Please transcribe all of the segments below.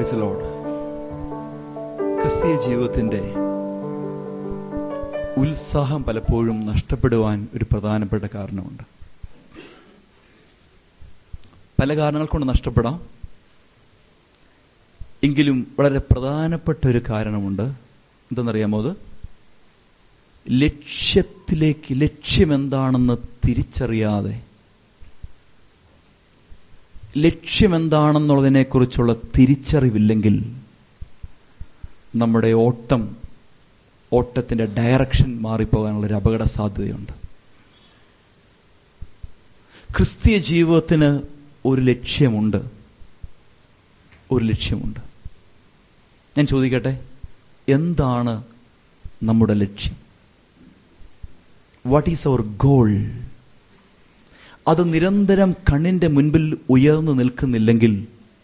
Praise the Lord. ക്രിസ്തീയ ജീവിതത്തിന്റെ ഉത്സാഹം പലപ്പോഴും നഷ്ടപ്പെടുവാൻ ഒരു പ്രധാനപ്പെട്ട കാരണമുണ്ട് പല കാരണങ്ങൾ കൊണ്ട് നഷ്ടപ്പെടാം എങ്കിലും വളരെ പ്രധാനപ്പെട്ട ഒരു കാരണമുണ്ട് എന്തെന്നറിയാമോ അത് ലക്ഷ്യത്തിലേക്ക് ലക്ഷ്യമെന്താണെന്ന് തിരിച്ചറിയാതെ ലക്ഷ്യമെന്താണെന്നുള്ളതിനെക്കുറിച്ചുള്ള തിരിച്ചറിവില്ലെങ്കിൽ നമ്മുടെ ഓട്ടം ഓട്ടത്തിന്റെ ഡയറക്ഷൻ മാറിപ്പോകാനുള്ള ഒരു അപകട സാധ്യതയുണ്ട് ക്രിസ്തീയ ജീവിതത്തിന് ഒരു ലക്ഷ്യമുണ്ട് ഒരു ലക്ഷ്യമുണ്ട് ഞാൻ ചോദിക്കട്ടെ എന്താണ് നമ്മുടെ ലക്ഷ്യം വാട്ട് ഈസ് അവർ ഗോൾ അത് നിരന്തരം കണ്ണിന്റെ മുൻപിൽ ഉയർന്നു നിൽക്കുന്നില്ലെങ്കിൽ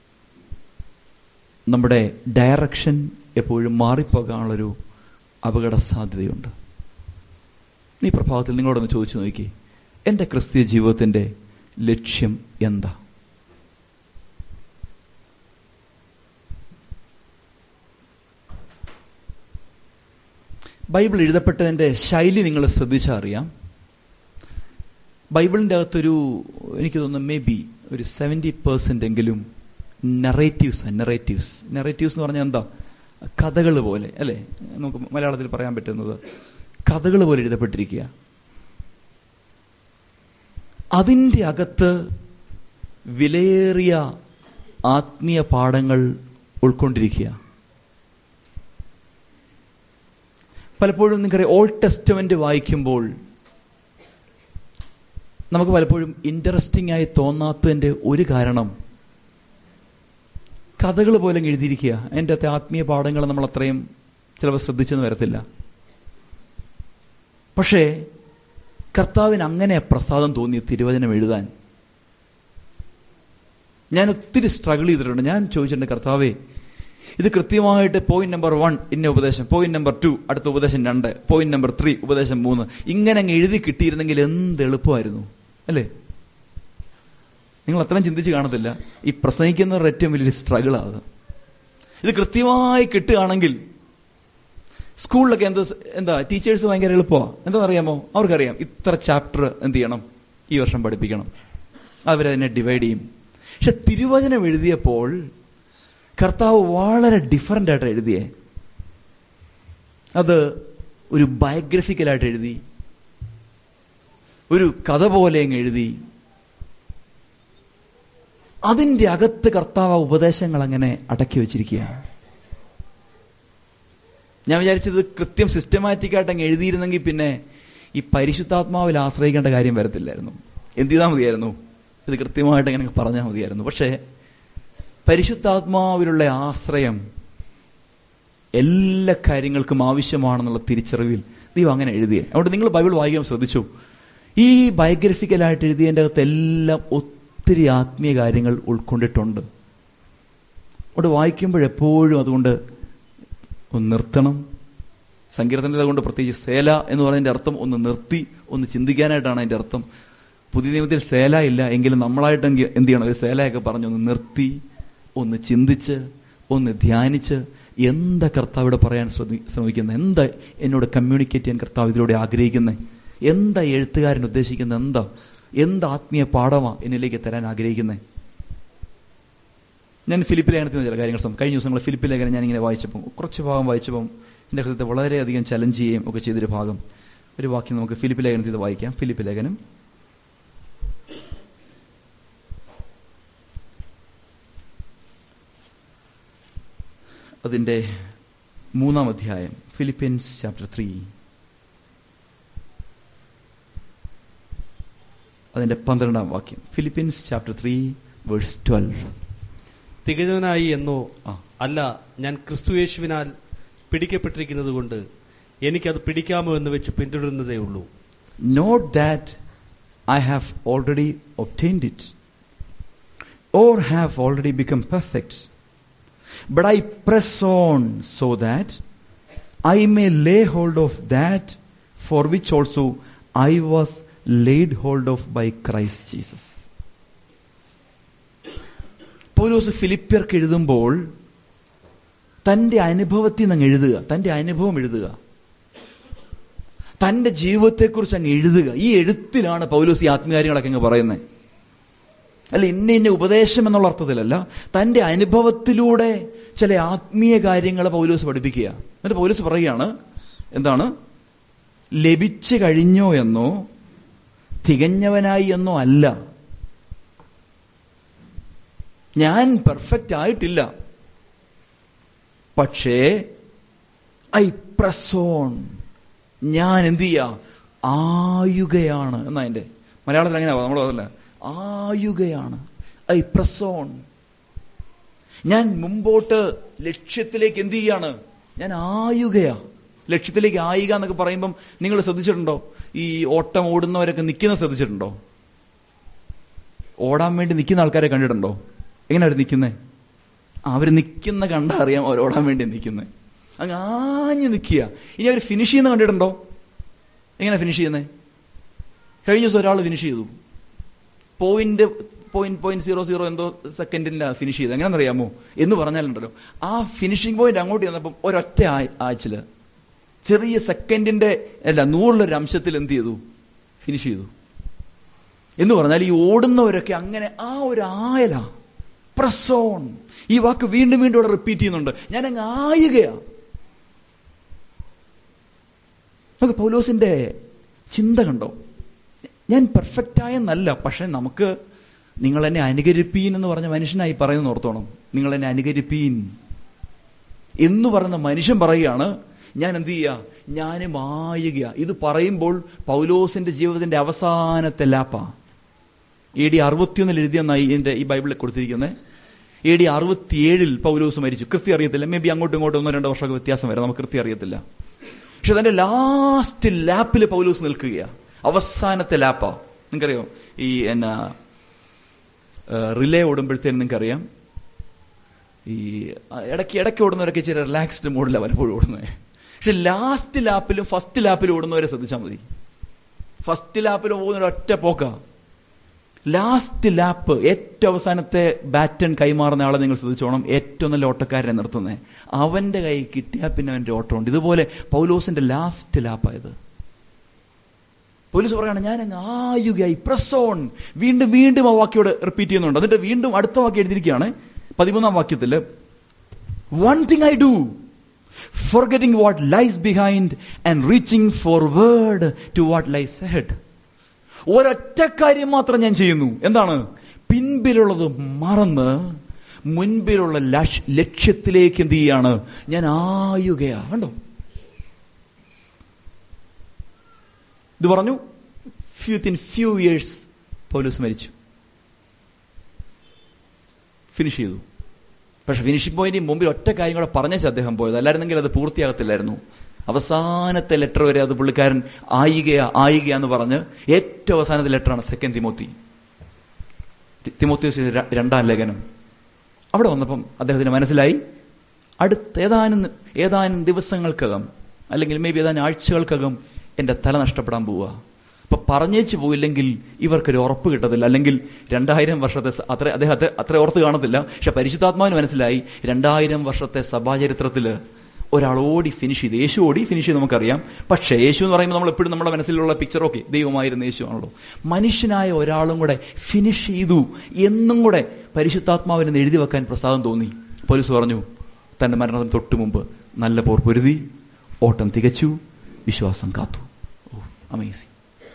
നമ്മുടെ ഡയറക്ഷൻ എപ്പോഴും മാറിപ്പോകാനുള്ളൊരു അപകട സാധ്യതയുണ്ട് ഈ പ്രഭാതത്തിൽ നിങ്ങളോടൊന്ന് ചോദിച്ചു നോക്കി എന്റെ ക്രിസ്തീയ ജീവിതത്തിന്റെ ലക്ഷ്യം എന്താ ബൈബിൾ എഴുതപ്പെട്ടതിന്റെ ശൈലി നിങ്ങൾ ശ്രദ്ധിച്ചറിയാം ബൈബിളിന്റെ അകത്തൊരു എനിക്ക് തോന്നുന്നു മേ ബി ഒരു സെവൻറ്റി പെർസെന്റ് എങ്കിലും നെറേറ്റീവ്സ് നെറേറ്റീവ്സ് നെറേറ്റീവ്സ് എന്ന് പറഞ്ഞാൽ എന്താ കഥകൾ പോലെ അല്ലെ നമുക്ക് മലയാളത്തിൽ പറയാൻ പറ്റുന്നത് കഥകൾ പോലെ എഴുതപ്പെട്ടിരിക്കുക അതിൻ്റെ അകത്ത് വിലയേറിയ ആത്മീയ പാഠങ്ങൾ ഉൾക്കൊണ്ടിരിക്കുക പലപ്പോഴും നിങ്ങൾക്കറിയാം ഓൾഡ് ടെസ്റ്റമെന്റ് വായിക്കുമ്പോൾ നമുക്ക് പലപ്പോഴും ഇൻട്രസ്റ്റിംഗ് ആയി തോന്നാത്തതിന്റെ ഒരു കാരണം കഥകൾ പോലെ എഴുതിയിരിക്കുക അതിൻ്റെ അകത്തെ ആത്മീയ പാഠങ്ങൾ നമ്മൾ അത്രയും ചിലപ്പോൾ ശ്രദ്ധിച്ചെന്ന് വരത്തില്ല പക്ഷേ കർത്താവിന് അങ്ങനെ പ്രസാദം തോന്നി തിരുവചനം എഴുതാൻ ഞാൻ ഒത്തിരി സ്ട്രഗിൾ ചെയ്തിട്ടുണ്ട് ഞാൻ ചോദിച്ചിട്ടുണ്ട് കർത്താവേ ഇത് കൃത്യമായിട്ട് പോയിന്റ് നമ്പർ വൺ ഇന്ന ഉപദേശം പോയിന്റ് നമ്പർ ടു അടുത്ത ഉപദേശം രണ്ട് പോയിന്റ് നമ്പർ ത്രീ ഉപദേശം മൂന്ന് ഇങ്ങനെ അങ്ങ് എഴുതി കിട്ടിയിരുന്നെങ്കിൽ എന്ത് എളുപ്പമായിരുന്നു അല്ലേ നിങ്ങൾ അത്രയും ചിന്തിച്ച് കാണത്തില്ല ഈ പ്രസംഗിക്കുന്നവരുടെ ഏറ്റവും വലിയൊരു സ്ട്രഗിളാണ് അത് ഇത് കൃത്യമായി കിട്ടുകയാണെങ്കിൽ സ്കൂളിലൊക്കെ എന്താ എന്താ ടീച്ചേഴ്സ് ഭയങ്കര എളുപ്പമാണ് എന്താണെന്നറിയാമോ അവർക്കറിയാം ഇത്ര ചാപ്റ്റർ എന്ത് ചെയ്യണം ഈ വർഷം പഠിപ്പിക്കണം അവരതിനെ ഡിവൈഡ് ചെയ്യും പക്ഷെ തിരുവചനം എഴുതിയപ്പോൾ കർത്താവ് വളരെ ഡിഫറൻ്റ് ആയിട്ട് എഴുതിയേ അത് ഒരു ബയോഗ്രഫിക്കലായിട്ട് എഴുതി ഒരു കഥ പോലെ അങ്ങ് എഴുതി അതിൻ്റെ അകത്ത് കർത്താവ് ഉപദേശങ്ങൾ അങ്ങനെ അടക്കി വെച്ചിരിക്കുകയാണ് ഞാൻ വിചാരിച്ചത് കൃത്യം സിസ്റ്റമാറ്റിക് ആയിട്ട് അങ്ങ് എഴുതിയിരുന്നെങ്കിൽ പിന്നെ ഈ പരിശുദ്ധാത്മാവിൽ ആശ്രയിക്കേണ്ട കാര്യം വരത്തില്ലായിരുന്നു എന്ത് ചെയ്താൽ മതിയായിരുന്നു ഇത് കൃത്യമായിട്ട് അങ്ങനെ പറഞ്ഞാൽ മതിയായിരുന്നു പക്ഷേ പരിശുദ്ധാത്മാവിലുള്ള ആശ്രയം എല്ലാ കാര്യങ്ങൾക്കും ആവശ്യമാണെന്നുള്ള തിരിച്ചറിവിൽ ദൈവം അങ്ങനെ എഴുതിയേ അതുകൊണ്ട് നിങ്ങൾ ബൈബിൾ വായിക്കാൻ ശ്രദ്ധിച്ചു ഈ ബയോഗ്രഫിക്കലായിട്ട് എഴുതിയതിൻ്റെ അകത്ത് എല്ലാം ഒത്തിരി ആത്മീയ കാര്യങ്ങൾ ഉൾക്കൊണ്ടിട്ടുണ്ട് അവിടെ വായിക്കുമ്പോഴെപ്പോഴും അതുകൊണ്ട് ഒന്ന് നിർത്തണം സങ്കീർത്തനത്തെ കൊണ്ട് പ്രത്യേകിച്ച് സേല എന്ന് പറയുന്നതിന്റെ അർത്ഥം ഒന്ന് നിർത്തി ഒന്ന് ചിന്തിക്കാനായിട്ടാണ് അതിന്റെ അർത്ഥം പുതിയ നിയമത്തിൽ സേല ഇല്ല എങ്കിലും നമ്മളായിട്ട് എന്ത് ചെയ്യണം ഒരു സേലയൊക്കെ പറഞ്ഞ് ഒന്ന് നിർത്തി ഒന്ന് ചിന്തിച്ച് ഒന്ന് ധ്യാനിച്ച് എന്താ കർത്താവ് ഇവിടെ പറയാൻ ശ്രമിക്കുന്നത് എന്താ എന്നോട് കമ്മ്യൂണിക്കേറ്റ് ചെയ്യാൻ കർത്താവ് ഇതിലൂടെ ആഗ്രഹിക്കുന്നത് എന്താ എഴുത്തുകാരൻ ഉദ്ദേശിക്കുന്നത് എന്താ എന്ത് ആത്മീയ പാഠമാ എന്നിലേക്ക് തരാൻ ആഗ്രഹിക്കുന്നത് ഞാൻ ഫിലിപ്പ് ലേഖനത്തിൽ ചില കാര്യങ്ങൾ കഴിഞ്ഞ ദിവസങ്ങൾ ഫിലിപ്പ് ലേഖനം ഞാൻ ഇങ്ങനെ വായിച്ചപ്പോൾ കുറച്ച് ഭാഗം വായിച്ചപ്പം എൻ്റെ ഹൃദയത്തെ വളരെയധികം ചലഞ്ച് ചെയ്യുകയും ഒക്കെ ചെയ്തൊരു ഭാഗം ഒരു വാക്യം നമുക്ക് ഫിലിപ്പ് ലേഖനത്തിൽ ഇത് വായിക്കാം ഫിലിപ്പ് ലേഖനം അതിൻ്റെ മൂന്നാം അധ്യായം ഫിലിപ്പീൻസ് ചാപ്റ്റർ ത്രീ അതിന്റെ പന്ത്രണ്ടാം വാക്യം Philippians chapter three verse twelve തികഞ്ഞവനായി എന്നോ ആ. അല്ല ഞാൻ ക്രിസ്തുയേശുവിനാൽ പിടിക്കപ്പെട്ടിരിക്കുന്നത് കൊണ്ട് എനിക്കത് പിടിക്കാമോ എന്ന് വെച്ച് പിന്തുടരുന്നതേ ഉള്ളൂ Not that I have already obtained it or have already become perfect, but I press on so that I may lay hold of that for which also I was laid hold of by Christ Jesus. പൗലോസ് ഫിലിപ്പിയർക്ക് എഴുതുമ്പോൾ തന്റെ അനുഭവത്തിൽ നിന്ന് അങ്ങ് എഴുതുക തന്റെ അനുഭവം എഴുതുക തന്റെ ജീവിതത്തെക്കുറിച്ച് അങ്ങ് എഴുതുക ഈ എഴുത്തിലാണ് പൗലോസ് ഈ ആത്മീയകാര്യങ്ങളൊക്കെ അങ്ങ് പറയുന്നത് അല്ല ഇന്ന ഇന്ന ഉപദേശം എന്നുള്ള അർത്ഥത്തിലല്ല തന്റെ അനുഭവത്തിലൂടെ ചില ആത്മീയ കാര്യങ്ങൾ പൗലോസ് പഠിപ്പിക്കുക എന്നിട്ട് പൗലോസ് പറയുകയാണ് എന്താണ് ലഭിച്ചു കഴിഞ്ഞോ എന്നോ തികഞ്ഞവനായി എന്നോ അല്ല ഞാൻ പെർഫെക്റ്റ് ആയിട്ടില്ല പക്ഷേ ഐ പ്രസോൺ ഞാൻ എന്ത് ചെയ്യാ ആയുകയാണ് എന്നാ എന്റെ മലയാളത്തിൽ അങ്ങനെ നമ്മൾ അതല്ല ആയുകയാണ് ഐ പ്രസോൺ ഞാൻ മുമ്പോട്ട് ലക്ഷ്യത്തിലേക്ക് എന്ത് ചെയ്യാണ് ഞാൻ ആയുകയാ ലക്ഷ്യത്തിലേക്ക് ആയുക എന്നൊക്കെ പറയുമ്പം നിങ്ങൾ ശ്രദ്ധിച്ചിട്ടുണ്ടോ ഈ ഓട്ടം ഓടുന്നവരൊക്കെ നിൽക്കുന്നത് ശ്രദ്ധിച്ചിട്ടുണ്ടോ ഓടാൻ വേണ്ടി നിൽക്കുന്ന ആൾക്കാരെ കണ്ടിട്ടുണ്ടോ എങ്ങനെ അവർ നിൽക്കുന്നേ അവർ നിൽക്കുന്ന കണ്ടാ അറിയാം അവർ ഓടാൻ വേണ്ടി നിൽക്കുന്നത് അങ്ങ് ആഞ്ഞു നിൽക്കുക ഇനി അവർ ഫിനിഷ് ചെയ്യുന്ന കണ്ടിട്ടുണ്ടോ എങ്ങനെ ഫിനിഷ് ചെയ്യുന്നേ കഴിഞ്ഞ ദിവസം ഒരാൾ ഫിനിഷ് ചെയ്തു point point point zero zero എന്തോ സെക്കൻഡിലാണ് ഫിനിഷ് ചെയ്തത് എങ്ങനെയാണെന്നറിയാമോ എന്ന് പറഞ്ഞാലുണ്ടല്ലോ ആ ഫിനിഷിംഗ് പോയിന്റ് അങ്ങോട്ട് ചെന്നപ്പം ഒരൊറ്റ ആഴ്ചയില് ചെറിയ സെക്കൻഡിന്റെ അല്ല നൂറിലൊരു അംശത്തിൽ എന്ത് ചെയ്തു ഫിനിഷ് ചെയ്തു എന്ന് പറഞ്ഞാൽ ഈ ഓടുന്നവരൊക്കെ അങ്ങനെ ആ ഒരു ആയല പ്രസോൺ ഈ വാക്ക് വീണ്ടും വീണ്ടും ഇവിടെ റിപ്പീറ്റ് ചെയ്യുന്നുണ്ട് ഞാൻ അങ്ങ് ആയുകയാ നമുക്ക് പൗലോസിന്റെ ചിന്ത കണ്ടോ ഞാൻ പെർഫെക്റ്റ് ആയെന്നല്ല പക്ഷെ നമുക്ക് നിങ്ങൾ എന്നെ അനുകരിപ്പീൻ എന്ന് പറഞ്ഞ മനുഷ്യനായി പറയുന്ന ഓർത്തോണം നിങ്ങൾ എന്നെ അനുകരിപ്പീൻ എന്ന് പറയുന്ന മനുഷ്യൻ പറയുകയാണ് ഞാൻ എന്ത് ചെയ്യുക ഞാനും ആയുക ഇത് പറയുമ്പോൾ പൗലോസിന്റെ ജീവിതത്തിന്റെ അവസാനത്തെ ലാപ്പ എ ഡി അറുപത്തിയൊന്നിൽ എഴുതിയെന്നായി ഇതിന്റെ ഈ ബൈബിളിൽ കൊടുത്തിരിക്കുന്നത് എ ഡി അറുപത്തിയേഴിൽ പൗലോസ് മരിച്ചു കൃത്യം അറിയത്തില്ല മേ ബി അങ്ങോട്ടും ഇങ്ങോട്ടും ഒന്നോ രണ്ടോ വർഷമൊക്കെ വ്യത്യാസം വരാം നമുക്ക് കൃത്യം അറിയത്തില്ല പക്ഷെ തന്റെ ലാസ്റ്റ് ലാപ്പിൽ പൗലോസ് നിൽക്കുകയാണ് അവസാനത്തെ ലാപ്പാ നിങ്ങൾക്കറിയോ ഈ എന്നാ റിലേ ഓടുമ്പോഴത്തേനും നിങ്ങൾക്കറിയാം ഈ ഇടയ്ക്ക് ഇടയ്ക്ക് ഓടുന്നവരൊക്കെ ഇച്ചിരി റിലാക്സ്ഡ് മോഡിലാണ് പലപ്പോഴും ഓടുന്നത് പക്ഷെ ലാസ്റ്റ് ലാപ്പിലും ഫസ്റ്റ് ലാപ്പിലും ഓടുന്നവരെ ശ്രദ്ധിച്ചാൽ മതി ഫസ്റ്റ് ലാപ്പിൽ പോകുന്ന ഒറ്റ പോക്ക ലാസ്റ്റ് ലാപ്പ് ഏറ്റവും അവസാനത്തെ ബാറ്റൺ കൈമാറുന്ന ആളെ നിങ്ങൾ ശ്രദ്ധിച്ചോണം ഏറ്റവും നല്ല ഓട്ടക്കാരനെ നിർത്തുന്നത് അവന്റെ കൈ കിട്ടിയാൽ പിന്നെ അവന്റെ ഓട്ടമുണ്ട് ഇതുപോലെ പൗലോസിന്റെ ലാസ്റ്റ് ലാപ്പായത് പോലീസ് പറയാണ് ഞാൻ അങ്ങ് ആയുകയായി പ്രസോൺ വീണ്ടും വീണ്ടും ആ വാക്യോട് റിപ്പീറ്റ് ചെയ്യുന്നുണ്ട് എന്നിട്ട് വീണ്ടും അടുത്ത വാക്യം എഴുതിയിരിക്കുകയാണ് പതിമൂന്നാം വാക്യത്തിൽ one thing I do forgetting what lies behind and reaching forward to what lies ahead ഒരൊറ്റ കാര്യം മാത്രം ഞാൻ ചെയ്യുന്നു എന്താണ് പിൻപിലുള്ളത് മറന്ന് മുൻപിലുള്ള ലക്ഷ്യത്തിലേക്ക് എന്ത് ചെയ്യാണ് ഞാൻ ആയുകയാ കണ്ടോ ഇത് പറഞ്ഞു വിത്തിൻ ഫ്യൂ ഇയേഴ്സ് പൗലൂസ് മരിച്ചു ഫിനിഷ് ചെയ്തു പക്ഷെ ഫിനിഷിംഗ് പോയിന്റ് മുമ്പിൽ ഒറ്റ കാര്യം കൂടെ പറഞ്ഞേച്ച് അദ്ദേഹം പോയത് അല്ലായിരുന്നെങ്കിൽ അത് പൂർത്തിയാകത്തില്ലായിരുന്നു അവസാനത്തെ ലെറ്റർ വരെ അത് പുള്ളിക്കാരൻ ആയികയാ ആയിക എന്ന് പറഞ്ഞ് ഏറ്റവും അവസാനത്തെ ലെറ്ററാണ് സെക്കൻഡ് തിമോത്തി തിമോത്തി രണ്ടാം ലേഖനം അവിടെ വന്നപ്പം അദ്ദേഹത്തിന് മനസ്സിലായി അടുത്ത ഏതാനും ഏതാനും ദിവസങ്ങൾക്കകം അല്ലെങ്കിൽ മേ ബി ഏതാനും ആഴ്ചകൾക്കകം എന്റെ തല നഷ്ടപ്പെടാൻ പോവുക അപ്പൊ പറഞ്ഞേച്ചു പോയില്ലെങ്കിൽ ഇവർക്കൊരു ഉറപ്പ് കിട്ടത്തില്ല അല്ലെങ്കിൽ രണ്ടായിരം വർഷത്തെ അത്ര അദ്ദേഹത്തെ അത്ര ഓർത്ത് കാണത്തില്ല പക്ഷെ പരിശുദ്ധാത്മാവിന് മനസ്സിലായി രണ്ടായിരം വർഷത്തെ സഭാചരിത്രത്തില് ഒരാൾ ഓടി ഫിനിഷ് ചെയ്ത് യേശു ഓടി ഫിനിഷ് ചെയ്ത് നമുക്കറിയാം പക്ഷേ യേശു എന്ന് പറയുമ്പോൾ നമ്മൾ എപ്പോഴും നമ്മുടെ മനസ്സിലുള്ള പിക്ചർ ഓക്കെ ദൈവമായിരുന്ന യേശു ആണല്ലോ മനുഷ്യനായ ഒരാളും കൂടെ ഫിനിഷ് ചെയ്തു എന്നും കൂടെ പരിശുദ്ധാത്മാവിന് എഴുതി വെക്കാൻ പ്രസാദം തോന്നി പോലീസ് പറഞ്ഞു തന്റെ മരണത്തിന് തൊട്ടു മുമ്പ് നല്ല പോർ പൊരുതി ഓട്ടം തികച്ചു വിശ്വാസം കാത്തു ഓ അമേസിങ്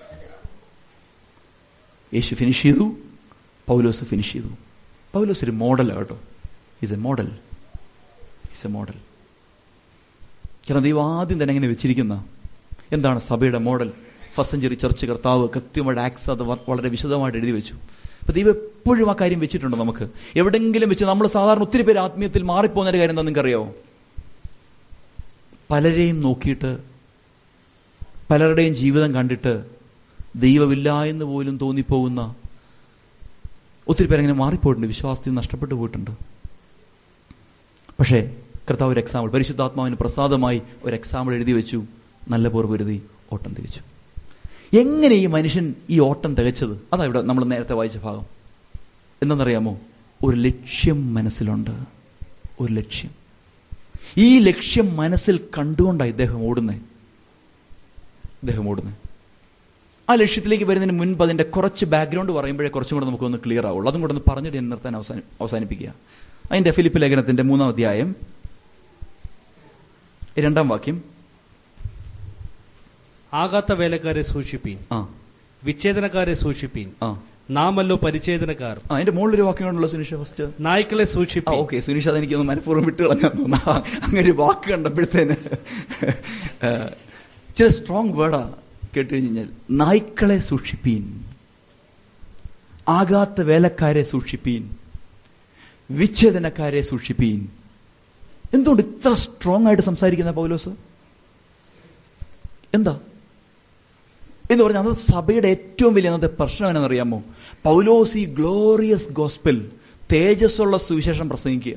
യേശു ഫിനിഷ് ചെയ്തു പൗലോസ് ഫിനിഷ് ചെയ്തു പൗലോസ് ഒരു മോഡലാണ് കേട്ടോ is a model is a model കാരണം ദൈവം ആദ്യം തന്നെ എങ്ങനെ വെച്ചിരിക്കുന്ന എന്താണ് സഭയുടെ മോഡൽ ഫസ്റ്റ് സെഞ്ചുറി ചർച്ച് കർത്താവ് കൃത്യമായിട്ട് ആക്സ് അത് വളരെ വിശദമായിട്ട് എഴുതി വെച്ചു അപ്പൊ ദൈവം എപ്പോഴും ആ കാര്യം വെച്ചിട്ടുണ്ട് നമുക്ക് എവിടെങ്കിലും വെച്ച് നമ്മൾ സാധാരണ ഒത്തിരി പേര് ആത്മീയത്തിൽ മാറിപ്പോകുന്ന ഒരു കാര്യം എന്താ നിങ്ങൾക്കറിയാവോ പലരെയും നോക്കിയിട്ട് പലരുടെയും ജീവിതം കണ്ടിട്ട് ദൈവമില്ല എന്ന് പോലും തോന്നിപ്പോകുന്ന ഒത്തിരി പേരങ്ങനെ മാറിപ്പോയിട്ടുണ്ട് വിശ്വാസത്തിൽ നഷ്ടപ്പെട്ടു പോയിട്ടുണ്ട് പക്ഷേ കർത്താവ് ഒരു എക്സാമ്പിൾ പരിശുദ്ധാത്മാവിന് പ്രസാദമായി ഒരു എക്സാമ്പിൾ എഴുതി വെച്ചു നല്ല പോർപൊരുതി ഓട്ടം തികച്ചു എങ്ങനെ ഈ മനുഷ്യൻ ഈ ഓട്ടം തികച്ചത് അതാ ഇവിടെ നമ്മൾ നേരത്തെ വായിച്ച ഭാഗം എന്തെന്നറിയാമോ ഒരു ലക്ഷ്യം മനസ്സിലുണ്ട് ഒരു ലക്ഷ്യം ഈ ലക്ഷ്യം മനസ്സിൽ കണ്ടുകൊണ്ടാണ് ഇദ്ദേഹം ഓടുന്നത് ഇദ്ദേഹം ഓടുന്നത് ആ ലക്ഷ്യത്തിലേക്ക് വരുന്നതിന് മുൻപ് അതിന്റെ കുറച്ച് ബാക്ക്ഗ്രൗണ്ട് പറയുമ്പോഴേ കുറച്ചും കൂടെ നമുക്കൊന്ന് ക്ലിയർ ആവുള്ളൂ അതും കൂടെ ഒന്ന് പറഞ്ഞിട്ട് ഞാൻ നിർത്താൻ അവസാനി അവസാനിപ്പിക്കുക അതിന്റെ ഫിലിപ്പ് ലേഖനത്തിന്റെ മൂന്നാം അധ്യായം രണ്ടാം വാക്യം ആകാത്ത വേലക്കാരെ സൂക്ഷിപ്പീൻ ആ വിച്ഛേദനക്കാരെ സൂക്ഷിപ്പീൻ ആ നാമല്ലോ പരിച്ഛേദനക്കാർ ആ അതിന്റെ മുകളിലൊരു വാക്യം കൊണ്ടുള്ള സുനിഷ ഫസ്റ്റ് നായ്ക്കളെ ആ സൂക്ഷിപ്പീൻ ഓക്കെ സുനീഷ് അതെനിക്കൊന്ന് മനഃപൂർവ്വം വിട്ട് കളഞ്ഞാൻ തോന്നുന്നു അങ്ങനെ ഒരു വാക്ക് കണ്ടപ്പോഴത്തേന് ആ, ചില സ്ട്രോങ് വേർഡാ കേട്ട് കഴിഞ്ഞാൽ നായ്ക്കളെ സൂക്ഷിപ്പീൻ ആകാത്ത വേലക്കാരെ സൂക്ഷിപ്പീൻ വിച്ഛേദനക്കാരെ സൂക്ഷിപ്പീൻ എന്തുകൊണ്ട് ഇത്ര സ്ട്രോങ് ആയിട്ട് സംസാരിക്കുന്ന പൗലോസ് എന്താ എന്ന് പറഞ്ഞാൽ അന്നത്തെ സഭയുടെ ഏറ്റവും വലിയ അന്നത്തെ പ്രശ്നം എന്നറിയാമോ പൗലോസ് ഈ ഗ്ലോറിയസ് ഗോസ്പൽ തേജസ്സുള്ള സുവിശേഷം പ്രസംഗിക്കുക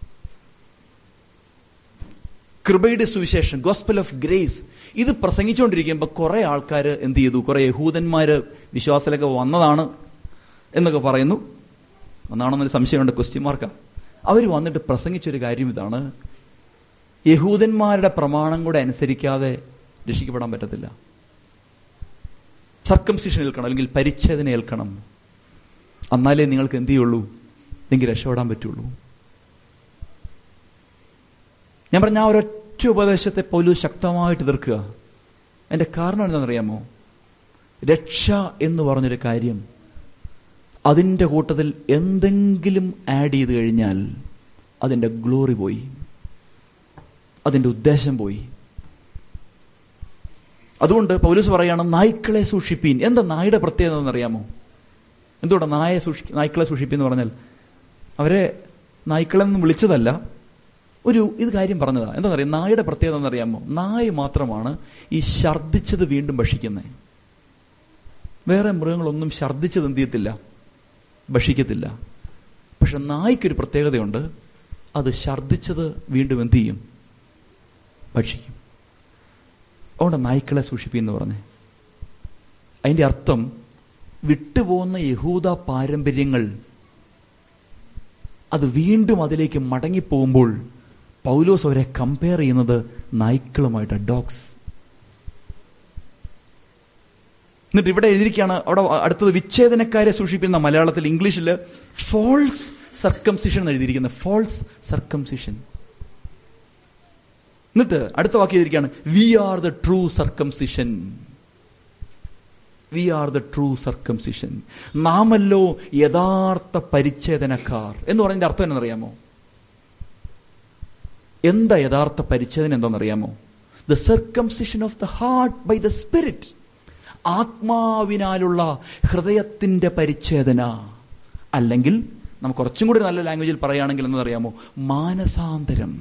കൃപയുടെ സുവിശേഷം ഗോസ്പൽ ഓഫ് ഗ്രേസ് ഇത് പ്രസംഗിച്ചുകൊണ്ടിരിക്കുമ്പോൾ കുറെ ആൾക്കാർ എന്ത് ചെയ്തു കുറെ യഹൂദന്മാര് വിശ്വാസത്തിലൊക്കെ വന്നതാണ് എന്നൊക്കെ പറയുന്നു ഒന്നാണെന്നൊരു സംശയമുണ്ട് ക്വസ്റ്റ്യൻ മാർക്കാ അവർ വന്നിട്ട് പ്രസംഗിച്ചൊരു കാര്യം ഇതാണ് യഹൂദന്മാരുടെ പ്രമാണം കൂടെ അനുസരിക്കാതെ രക്ഷിക്കപ്പെടാൻ പറ്റത്തില്ല സർക്കംസിഷൻ ഏൽക്കണം അല്ലെങ്കിൽ പരിച്ഛേദന ഏൽക്കണം എന്നാലേ നിങ്ങൾക്ക് എന്ത് ചെയ്യുള്ളൂ എങ്കിൽ രക്ഷപ്പെടാൻ പറ്റുള്ളൂ ഞാൻ പറഞ്ഞ ആ ഒരൊറ്റ ഉപദേശത്തെ പോലും ശക്തമായിട്ട് എതിർക്കുക അതിന്റെ കാരണം എന്താണെന്നറിയാമോ രക്ഷ എന്ന് പറഞ്ഞൊരു കാര്യം അതിന്റെ കൂട്ടത്തിൽ എന്തെങ്കിലും ആഡ് ചെയ്ത് കഴിഞ്ഞാൽ അതിന്റെ ഗ്ലോറി പോയി അതിന്റെ ഉദ്ദേശം പോയി അതുകൊണ്ട് പൗലൂസ് പറയാണ് നായ്ക്കളെ സൂക്ഷിപ്പീൻ എന്താ നായുടെ പ്രത്യേകത എന്നറിയാമോ എന്തുകൊണ്ടാ നായെ സൂക്ഷി നായ്ക്കളെ സൂക്ഷിപ്പീൻ എന്ന് പറഞ്ഞാൽ അവരെ നായ്ക്കളെന്ന് വിളിച്ചതല്ല ഒരു ഇത് കാര്യം പറഞ്ഞതാ എന്താ പറയുക നായയുടെ പ്രത്യേകത എന്നറിയാമോ നായ മാത്രമാണ് ഈ ഛർദ്ദിച്ചത് വീണ്ടും ഭക്ഷിക്കുന്നത് വേറെ മൃഗങ്ങളൊന്നും ഛർദ്ദിച്ചത് എന്ത് ചെയ്യത്തില്ല ഭക്ഷിക്കത്തില്ല പക്ഷെ നായ്ക്കൊരു പ്രത്യേകതയുണ്ട് അത് ഛർദ്ദിച്ചത് വീണ്ടും എന്ത് ചെയ്യും ഭക്ഷിക്കും അതുകൊണ്ട് നായ്ക്കളെ സൂക്ഷിപ്പിന്ന് പറഞ്ഞേ അതിന്റെ അർത്ഥം വിട്ടുപോകുന്ന യഹൂദ പാരമ്പര്യങ്ങൾ അത് വീണ്ടും അതിലേക്ക് മടങ്ങിപ്പോകുമ്പോൾ പൗലോസ് അവരെ കമ്പയർ ചെയ്യുന്നത് നായ്ക്കളുമായിട്ട് ഡോഗ്സ് എന്നിട്ട് ഇവിടെ എഴുതിയിരിക്കുകയാണ് അവിടെ അടുത്തത് വിച്ഛേദനക്കാരെ സൂക്ഷിപ്പിക്കുന്ന മലയാളത്തിൽ ഇംഗ്ലീഷിൽ ഫോൾസ് സർക്കംസിഷൻ എന്ന് എഴുതിയിരിക്കുന്നത് ഫോൾസ് സർക്കംസിഷൻ എന്നിട്ട് അടുത്ത വാക്യം എഴുതിയിരിക്കുകയാണ് we are the true circumcision we are the true circumcision നാമല്ലോ യഥാർത്ഥ പരിച്ഛേദനക്കാർ എന്ന് പറഞ്ഞതിന്റെ അർത്ഥം എന്നറിയാമോ എന്താ യഥാർത്ഥ പരിച്ഛേദന എന്താണെന്നറിയാമോ the circumcision of the heart by the spirit ആത്മാവിനാലുള്ള ഹൃദയത്തിന്റെ പരിച്ഛേദന അല്ലെങ്കിൽ നമുക്ക് കുറച്ചും കൂടി നല്ല ലാംഗ്വേജിൽ പറയുകയാണെങ്കിൽ എന്നറിയാമോ മാനസാന്തരം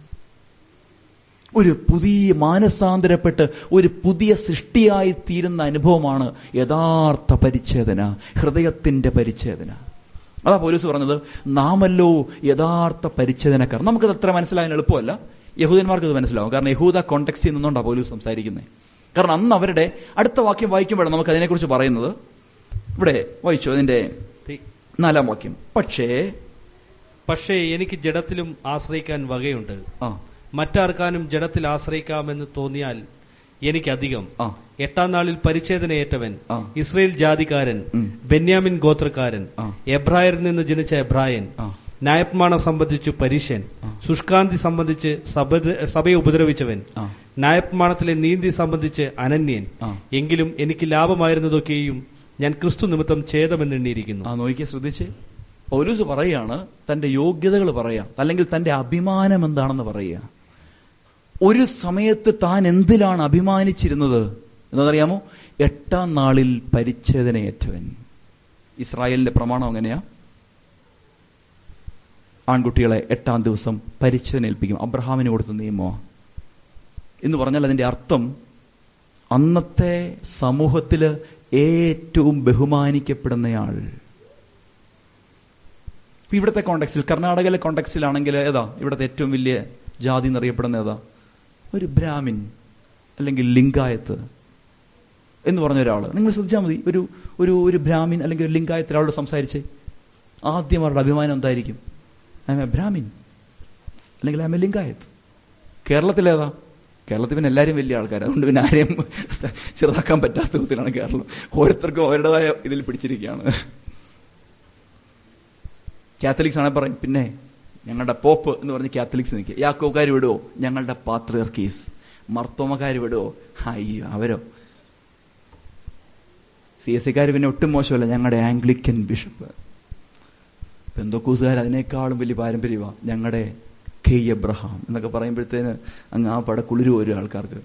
ഒരു പുതിയ മാനസാന്തരപ്പെട്ട് ഒരു പുതിയ സൃഷ്ടിയായി തീരുന്ന അനുഭവമാണ് യഥാർത്ഥ പരിച്ഛേദന ഹൃദയത്തിന്റെ പരിച്ഛേദന അതാ പോലീസ് പറഞ്ഞത് നാമല്ലോ യഥാർത്ഥ പരിച്ഛേദനക്കാർ നമുക്കത് അത്ര മനസ്സിലാകാൻ എളുപ്പമല്ല യഹൂദന്മാർക്ക് ഇത് മനസ്സിലാവും കാരണം യഹൂദ കോണ്ടെക്സ്റ്റിൽ നിന്നുകൊണ്ടാണ് പോലീസ് സംസാരിക്കുന്നത് കാരണം അന്ന് അവരുടെ അടുത്ത വാക്യം വായിക്കുമ്പോഴാണ് നമുക്ക് അതിനെക്കുറിച്ച് പറയുന്നത് ഇവിടെ വായിച്ചു അതിന്റെ നാലാം വാക്യം പക്ഷേ പക്ഷേ എനിക്ക് ജഡത്തിലും ആശ്രയിക്കാൻ വകയുണ്ട് ആ മറ്റാർക്കാനും ജഡത്തിൽ ആശ്രയിക്കാമെന്ന് തോന്നിയാൽ എനിക്കധികം ആ എട്ടാം നാളിൽ പരിച്ഛേദനയേറ്റവൻ ആ. ഇസ്രയേൽ ജാതിക്കാരൻ ഉം. ബെന്യാമിൻ ഗോത്രക്കാരൻ ആ. എബ്രായരിൽ നിന്ന് ജനിച്ച എബ്രായൻ ആ ന്യായപ്രമാണം സംബന്ധിച്ചു പരീശൻ ആ. ശുഷ്കാന്തി സംബന്ധിച്ച് സഭ- സഭയെ ഉപദ്രവിച്ചവൻ ആ ന്യായപ്രമാണത്തിലെ നീതി സംബന്ധിച്ച് അനന്യൻ ആ എങ്കിലും എനിക്ക് ലാഭമായിരുന്നതൊക്കെയും ഞാൻ ക്രിസ്തു നിമിത്തം ഛേദമെന്നെണ്ണിയിരിക്കുന്നു ആ നോക്കിയ ശ്രദ്ധിച്ച് പൗലൂസ് പറയാണ് തന്റെ യോഗ്യതകൾ പറയാം അല്ലെങ്കിൽ തന്റെ അഭിമാനം എന്താണെന്ന് പറയുക ഒരു സമയത്ത് താൻ എന്തിലാണ് അഭിമാനിച്ചിരുന്നത് എന്നറിയാമോ എട്ടാം നാളിൽ പരിച്ഛേദനയേറ്റവൻ ഇസ്രായേലിന്റെ പ്രമാണം എങ്ങനെയാ ആൺകുട്ടികളെ എട്ടാം ദിവസം പരിച്ഛേദന ഏൽപ്പിക്കും അബ്രഹാമിന് കൊടുത്ത നിയമോ എന്ന് പറഞ്ഞാൽ അതിന്റെ അർത്ഥം അന്നത്തെ സമൂഹത്തില് ഏറ്റവും ബഹുമാനിക്കപ്പെടുന്നയാൾ ഇപ്പൊ ഇവിടുത്തെ കോണ്ടെക്സ്റ്റിൽ കർണാടകയിലെ കോണ്ടെക്സ്റ്റിലാണെങ്കിൽ ഏതാ ഇവിടുത്തെ ഏറ്റവും വലിയ ജാതി എന്നറിയപ്പെടുന്ന ഏതാ ഒരു ബ്രാഹ്മിൻ അല്ലെങ്കിൽ ലിംഗായത്ത് എന്ന് പറഞ്ഞ ഒരാൾ നിങ്ങൾ ശ്രദ്ധിച്ചാൽ മതി ഒരു ഒരു ഒരു ബ്രാഹ്മിൻ അല്ലെങ്കിൽ ഒരു ലിംഗായത്ത് ഒരാളോട് സംസാരിച്ച് ആദ്യം അവരുടെ അഭിമാനം എന്തായിരിക്കും ഐ എം എ ബ്രാഹ്മിൻ അല്ലെങ്കിൽ ഐ എം എ ലിംഗായത്ത് കേരളത്തിലേതാ കേരളത്തിൽ പിന്നെ എല്ലാവരും വലിയ ആൾക്കാർ അതുകൊണ്ട് പിന്നെ ആരെയും ചെറുതാക്കാൻ പറ്റാത്ത വിധത്തിലാണ് കേരളം ഓരോരുത്തർക്കും അവരുടേതായ ഇതിൽ പിടിച്ചിരിക്കുകയാണ് കാത്തലിക്സ് ആണെങ്കിൽ പറയും പിന്നെ ഞങ്ങളുടെ പോപ്പ് എന്ന് പറഞ്ഞ് കാത്തലിക്സ് നിൽക്കുക യാക്കോക്കാർ വിടുവോ ഞങ്ങളുടെ പാത്രിയർക്കീസ് മർത്തോമക്കാർ വിടുവോ അയ്യോ അവരോ സി എസ് സിക്കാർ പിന്നെ ഒട്ടും മോശമല്ല ഞങ്ങളുടെ ആംഗ്ലിക്കൻ ബിഷപ്പ് പെന്തോക്കൂസുകാർ അതിനേക്കാളും വലിയ പാരമ്പര്യമാണ് ഞങ്ങളുടെ കെ എബ്രഹാം എന്നൊക്കെ പറയുമ്പോഴത്തേന് അങ്ങ് ആ പട കുളിരു വരും ആൾക്കാർക്ക്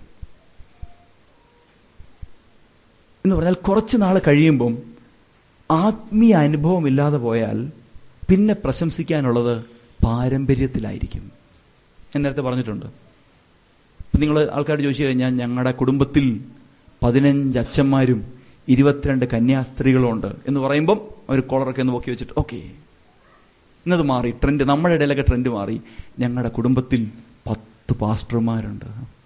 എന്ന് പറഞ്ഞാൽ കുറച്ച് നാൾ കഴിയുമ്പം ആത്മീയ അനുഭവം ഇല്ലാതെ പോയാൽ പിന്നെ പ്രശംസിക്കാനുള്ളത് പാരമ്പര്യത്തിലായിരിക്കും ഞാൻ നേരത്തെ പറഞ്ഞിട്ടുണ്ട് നിങ്ങൾ ആൾക്കാരോട് ചോദിച്ചു കഴിഞ്ഞാൽ ഞങ്ങളുടെ കുടുംബത്തിൽ പതിനഞ്ച് അച്ഛന്മാരും ഇരുപത്തിരണ്ട് കന്യാസ്ത്രീകളുണ്ട് എന്ന് പറയുമ്പം അവർ കോളറൊക്കെ ഒന്ന് നോക്കി വെച്ചിട്ട് ഓക്കെ ഇന്നത് മാറി ട്രെൻഡ് നമ്മുടെ ഇടയിലൊക്കെ ട്രെൻഡ് മാറി ഞങ്ങളുടെ കുടുംബത്തിൽ പത്ത് പാസ്റ്റർമാരുണ്ട്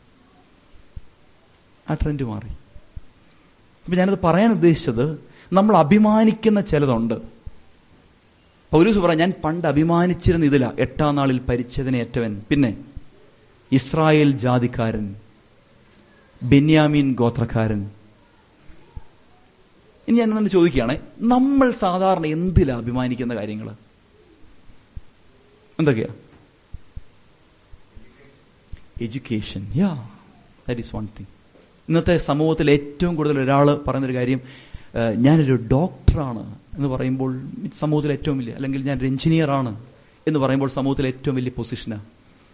ആ ട്രെൻഡ് മാറി അപ്പൊ ഞാനത് പറയാൻ ഉദ്ദേശിച്ചത് നമ്മൾ അഭിമാനിക്കുന്ന ചിലതുണ്ട് പൗലൂസ് പറ ഞാൻ പണ്ട് അഭിമാനിച്ചിരുന്ന ഇതില എട്ടാം നാളിൽ പരിച്ഛേദനയേറ്റവൻ പിന്നെ ഇസ്രായേൽ ജാതിക്കാരൻ ബെന്യാമീൻ ഗോത്രക്കാരൻ ഇനി ഞാൻ തന്നെ ചോദിക്കുകയാണെ നമ്മൾ സാധാരണ എന്തിലാ അഭിമാനിക്കുന്ന കാര്യങ്ങൾ എന്തൊക്കെയാ education yeah that is one thing ഇന്നത്തെ സമൂഹത്തിൽ ഏറ്റവും കൂടുതൽ ഒരാൾ പറയുന്നൊരു കാര്യം ഏഹ്, ഞാനൊരു ഡോക്ടറാണ് എന്ന് പറയുമ്പോൾ സമൂഹത്തിൽ ഏറ്റവും വലിയ അല്ലെങ്കിൽ ഞാനൊരു എഞ്ചിനീയർ ആണ് എന്ന് പറയുമ്പോൾ സമൂഹത്തിൽ ഏറ്റവും വലിയ പൊസിഷനാണ്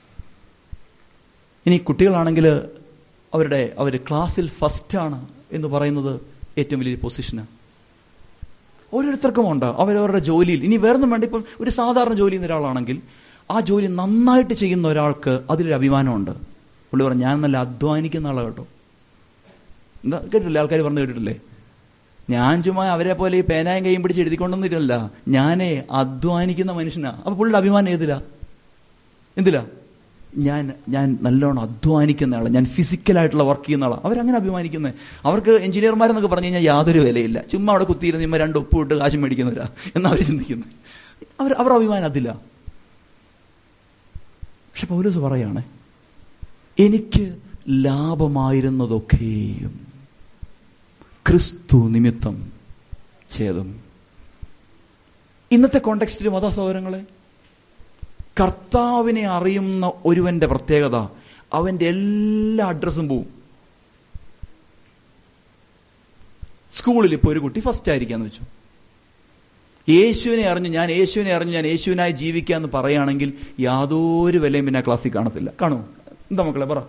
ഇനി കുട്ടികളാണെങ്കിൽ അവരുടെ അവർ ക്ലാസ്സിൽ ഫസ്റ്റ് ആണ് എന്ന് പറയുന്നത് ഏറ്റവും വലിയൊരു പൊസിഷനാണ് ഓരോരുത്തർക്കും ഉണ്ട് അവരവരുടെ ജോലിയിൽ ഇനി വേറൊന്നും വേണ്ട ഇപ്പം ഒരു സാധാരണ ജോലി ചെയ്യുന്ന ഒരാളാണെങ്കിൽ ആ ജോലി നന്നായിട്ട് ചെയ്യുന്ന ഒരാൾക്ക് അതിലൊരു അഭിമാനമുണ്ട് പുള്ളി പറഞ്ഞു ഞാൻ നല്ല അധ്വാനിക്കുന്ന ആളാ കേട്ടോ എന്താ കേട്ടില്ലേ ആൾക്കാർ പറഞ്ഞു കേട്ടിട്ടില്ലേ ഞാൻ ചുമ്മാ അവരെ പോലെ ഈ പേനായും കൈയും പിടിച്ച് എഴുതിക്കൊണ്ടൊന്നുമില്ല ഞാനേ അധ്വാനിക്കുന്ന മനുഷ്യനാ അപ്പൊ പുള്ളിയുടെ അഭിമാനം ഏതിലാ എന്തിലാ ഞാൻ ഞാൻ നല്ലോണം അധ്വാനിക്കുന്ന ആളാണ് ഞാൻ ഫിസിക്കലായിട്ടുള്ള വർക്ക് ചെയ്യുന്ന ആളാണ് അവരങ്ങനെ അഭിമാനിക്കുന്നത് അവർക്ക് എഞ്ചിനീയർമാരെന്നൊക്കെ പറഞ്ഞു കഴിഞ്ഞാൽ യാതൊരു വിലയില്ല ചുമ്മാ അവിടെ കുത്തിയിരുന്ന് ചുമ്മാ രണ്ട് ഉപ്പ് ഇട്ട് കാശ് മേടിക്കുന്നവരാ എന്നാ അവർ ചിന്തിക്കുന്നത് അവർ അവർ അഭിമാനം അതില്ല പക്ഷെ പൗലൂസ് പറയാണ് എനിക്ക് ലാഭമായിരുന്നതൊക്കെയും ക്രിസ്തു നിമിത്തം ഛേദം ഇന്നത്തെ കോണ്ടെക്സ്റ്റിലും അതാ സഹോദരങ്ങളെ കർത്താവിനെ അറിയുന്ന ഒരുവന്റെ പ്രത്യേകത അവന്റെ എല്ലാ അഡ്രസ്സും പോവും സ്കൂളിൽ ഇപ്പോൾ ഒരു കുട്ടി ഫസ്റ്റ് ആയിരിക്കാന്ന് വെച്ചു യേശുവിനെ അറിഞ്ഞു ഞാൻ യേശുവിനെ അറിഞ്ഞു ഞാൻ യേശുവിനായി ജീവിക്കാന്ന് പറയുകയാണെങ്കിൽ യാതൊരു വിലയും പിന്നെ ആ ക്ലാസ്സിൽ കാണത്തില്ല കാണുമോ എന്താ മക്കളെ പറ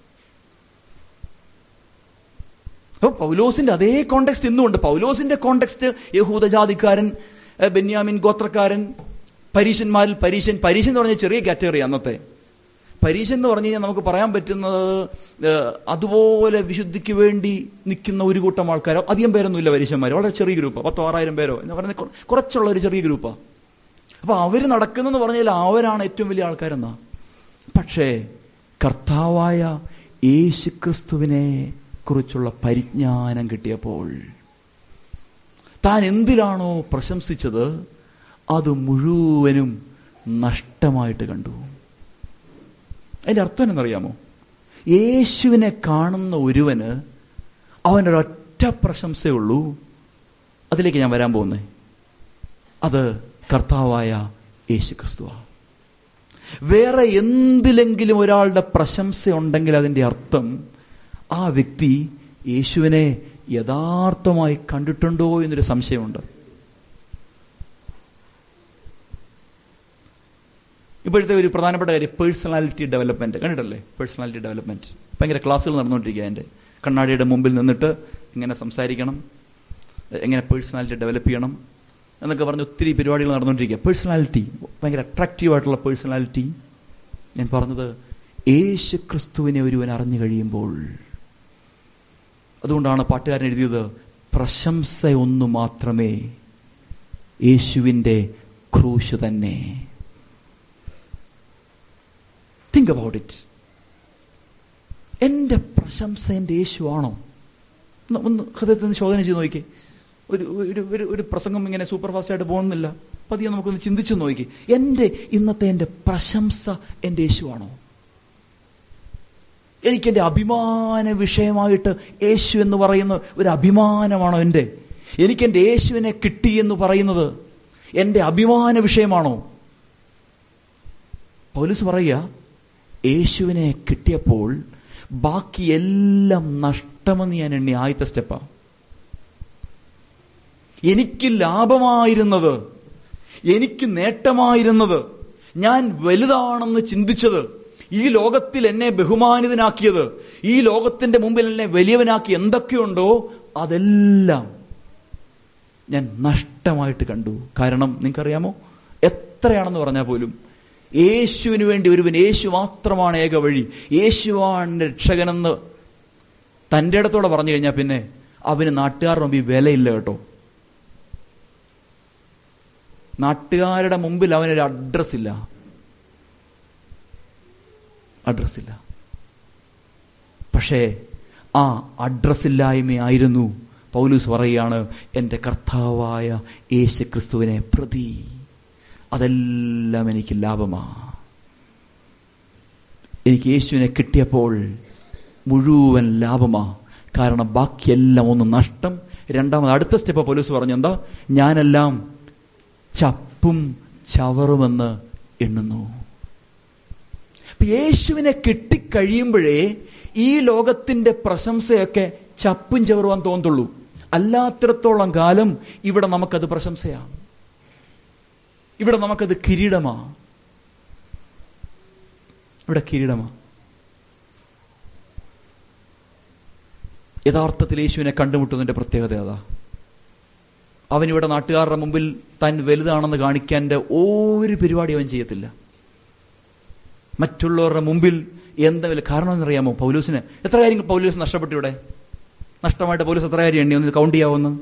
അപ്പൊ പൗലോസിന്റെ അതേ കോണ്ടെക്സ്റ്റ് ഇന്നുണ്ട് പൗലോസിന്റെ കോണ്ടെക്സ്റ്റ് യഹൂദജാതിക്കാരൻ ഏഹ് ബെന്യാമിൻ ഗോത്രക്കാരൻ പരീശന്മാരിൽ പരീശൻ പരീശൻ എന്ന് പറഞ്ഞ ചെറിയ കാറ്റഗറി അന്നത്തെ പരീശൻ എന്ന് പറഞ്ഞു കഴിഞ്ഞാൽ നമുക്ക് പറയാൻ പറ്റുന്നത് ഏഹ് അതുപോലെ വിശുദ്ധിക്ക് വേണ്ടി നിൽക്കുന്ന ഒരു കൂട്ടം ആൾക്കാരോ അധികം പേരൊന്നുമില്ല പരീശന്മാർ വളരെ ചെറിയ ഗ്രൂപ്പ് പത്തോ ആറായിരം പേരോ എന്ന് പറഞ്ഞ കുറ- കുറച്ചുള്ള ഒരു ചെറിയ ഗ്രൂപ്പാ അപ്പൊ അവര് നടക്കുന്നെന്ന് പറഞ്ഞാൽ അവരാണ് ഏറ്റവും വലിയ ആൾക്കാരെന്നാ പക്ഷേ കർത്താവായ യേശുക്രിസ്തുവിനെ കുറിച്ചുള്ള പരിജ്ഞാനം കിട്ടിയപ്പോൾ താൻ എന്തിലാണോ പ്രശംസിച്ചത് അത് മുഴുവനും നഷ്ടമായിട്ട് കണ്ടു അതിന്റെ അർത്ഥം എന്നറിയാമോ യേശുവിനെ കാണുന്ന ഒരുവന് അവനൊരൊറ്റ പ്രശംസയുള്ളൂ അതിലേക്ക് ഞാൻ വരാൻ പോകുന്നേ അത് കർത്താവായ യേശു ക്രിസ്തുവാണ് വേറെ എന്തിലെങ്കിലും ഒരാളുടെ പ്രശംസ ഉണ്ടെങ്കിൽ അതിന്റെ അർത്ഥം ആ വ്യക്തി യേശുവിനെ യഥാർത്ഥമായി കണ്ടിട്ടുണ്ടോ എന്നൊരു സംശയമുണ്ട് ഇപ്പോഴത്തെ ഒരു പ്രധാനപ്പെട്ട കാര്യം പേഴ്സണാലിറ്റി ഡെവലപ്മെന്റ് കണ്ടിട്ടല്ലേ പേഴ്സണാലിറ്റി ഡെവലപ്മെന്റ് ഭയങ്കര ക്ലാസ്സുകൾ നടന്നുകൊണ്ടിരിക്കുക എൻ്റെ കണ്ണാടിയുടെ മുമ്പിൽ നിന്നിട്ട് ഇങ്ങനെ സംസാരിക്കണം എങ്ങനെ പേഴ്സണാലിറ്റി ഡെവലപ്പ് ചെയ്യണം എന്നൊക്കെ പറഞ്ഞ് ഒത്തിരി പരിപാടികൾ നടന്നുകൊണ്ടിരിക്കുക പേഴ്സണാലിറ്റി ഭയങ്കര അട്രാക്റ്റീവ് ആയിട്ടുള്ള പേഴ്സണാലിറ്റി ഞാൻ പറഞ്ഞത് യേശു ക്രിസ്തുവിനെ ഒരുവൻ അറിഞ്ഞു കഴിയുമ്പോൾ അതുകൊണ്ടാണ് പാട്ടുകാരൻ എഴുതിയത് പ്രശംസ ഒന്നു മാത്രമേ യേശുവിൻ്റെ ക്രൂശ് തന്നെ തിങ്ക് അബൌട്ട് ഇറ്റ് എന്റെ പ്രശംസ എന്റെ യേശുവാണോ ഒന്ന് ഒന്ന് ഹൃദയത്തിൽ നിന്ന് ശോധന ചെയ്ത് നോക്കിക്കേ ഒരു ഒരു ഒരു ഒരു പ്രസംഗം ഇങ്ങനെ സൂപ്പർ ഫാസ്റ്റ് ആയിട്ട് പോകുന്നില്ല പതിയെ നമുക്കൊന്ന് ചിന്തിച്ചു നോക്കി എന്റെ ഇന്നത്തെ എന്റെ പ്രശംസ എന്റെ യേശുവാണോ എനിക്ക് എൻ്റെ അഭിമാന വിഷയമായിട്ട് യേശു എന്ന് പറയുന്ന ഒരു അഭിമാനമാണോ എൻ്റെ എനിക്ക് എൻ്റെ യേശുവിനെ കിട്ടി എന്ന് പറയുന്നത് എൻ്റെ അഭിമാന വിഷയമാണോ പൗലൂസ് പറയുക യേശുവിനെ കിട്ടിയപ്പോൾ ബാക്കി എല്ലാം നഷ്ടമെന്ന് ഞാൻ എണ്ണി ആദ്യത്തെ സ്റ്റെപ്പാ എനിക്ക് ലാഭമായിരുന്നത് എനിക്ക് നേട്ടമായിരുന്നത് ഞാൻ വലുതാണെന്ന് ചിന്തിച്ചത് ഈ ലോകത്തിൽ എന്നെ ബഹുമാനിതനാക്കിയത് ഈ ലോകത്തിന്റെ മുമ്പിൽ എന്നെ വലിയവനാക്കി എന്തൊക്കെയുണ്ടോ അതെല്ലാം ഞാൻ നഷ്ടമായിട്ട് കണ്ടു കാരണം നിങ്ങൾക്കറിയാമോ എത്രയാണെന്ന് പറഞ്ഞാൽ പോലും യേശുവിന് വേണ്ടി ഒരുവൻ യേശു മാത്രമാണ് ഏക വഴി യേശുവാണ് രക്ഷകനെന്ന് തൻ്റെ ഇടത്തോടെ പറഞ്ഞു കഴിഞ്ഞാൽ പിന്നെ അവന് നാട്ടുകാരുടെ മുമ്പിൽ വിലയില്ല കേട്ടോ നാട്ടുകാരുടെ മുമ്പിൽ അവനൊരു അഡ്രസ് ഇല്ല അഡ്രസ് ഇല്ല പക്ഷേ ആ അഡ്രസ് ഇല്ലായ്മയായിരുന്നു പൗലൂസ് പറയുകയാണ് എൻ്റെ കർത്താവായ യേശു ക്രിസ്തുവിനെ പ്രതി അതെല്ലാം എനിക്ക് ലാഭമാ എനിക്ക് യേശുവിനെ കിട്ടിയപ്പോൾ മുഴുവൻ ലാഭമാ കാരണം ബാക്കിയെല്ലാം ഒന്ന് നഷ്ടം രണ്ടാമത് അടുത്ത സ്റ്റെപ്പ് പോലീസ് പറഞ്ഞു എന്താ ഞാനെല്ലാം ചപ്പും ചവറുമെന്ന് എണ്ണുന്നു അപ്പൊ യേശുവിനെ കിട്ടിക്കഴിയുമ്പോഴേ ഈ ലോകത്തിന്റെ പ്രശംസയൊക്കെ ചപ്പും ചവറുവാൻ തോന്നത്തുള്ളൂ അല്ലാത്തിടത്തോളം കാലം ഇവിടെ നമുക്കത് പ്രശംസയാണ് ഇവിടെ നമുക്കത് കിരീടമാ ഇവിടെ കിരീടമാ യഥാർത്ഥത്തിൽ യേശുവിനെ കണ്ടുമുട്ടുന്നതിന്റെ പ്രത്യേകത അതാ അവനിവിടെ നാട്ടുകാരുടെ മുമ്പിൽ താൻ വലുതാണെന്ന് കാണിക്കാൻ്റെ ഒരു പരിപാടി അവൻ ചെയ്യത്തില്ല മറ്റുള്ളവരുടെ മുമ്പിൽ എന്തെങ്കിലും കാരണം എന്നറിയാമോ പൗലൂസിന് എത്ര കാര്യങ്ങൾ പൗലൂസ് നഷ്ടപ്പെട്ടു ഇവിടെ നഷ്ടമായിട്ട് പൗലൂസ് എത്ര കാര്യം എണ്ണി ഒന്ന് കൗണ്ട് ചെയ്യാവുന്ന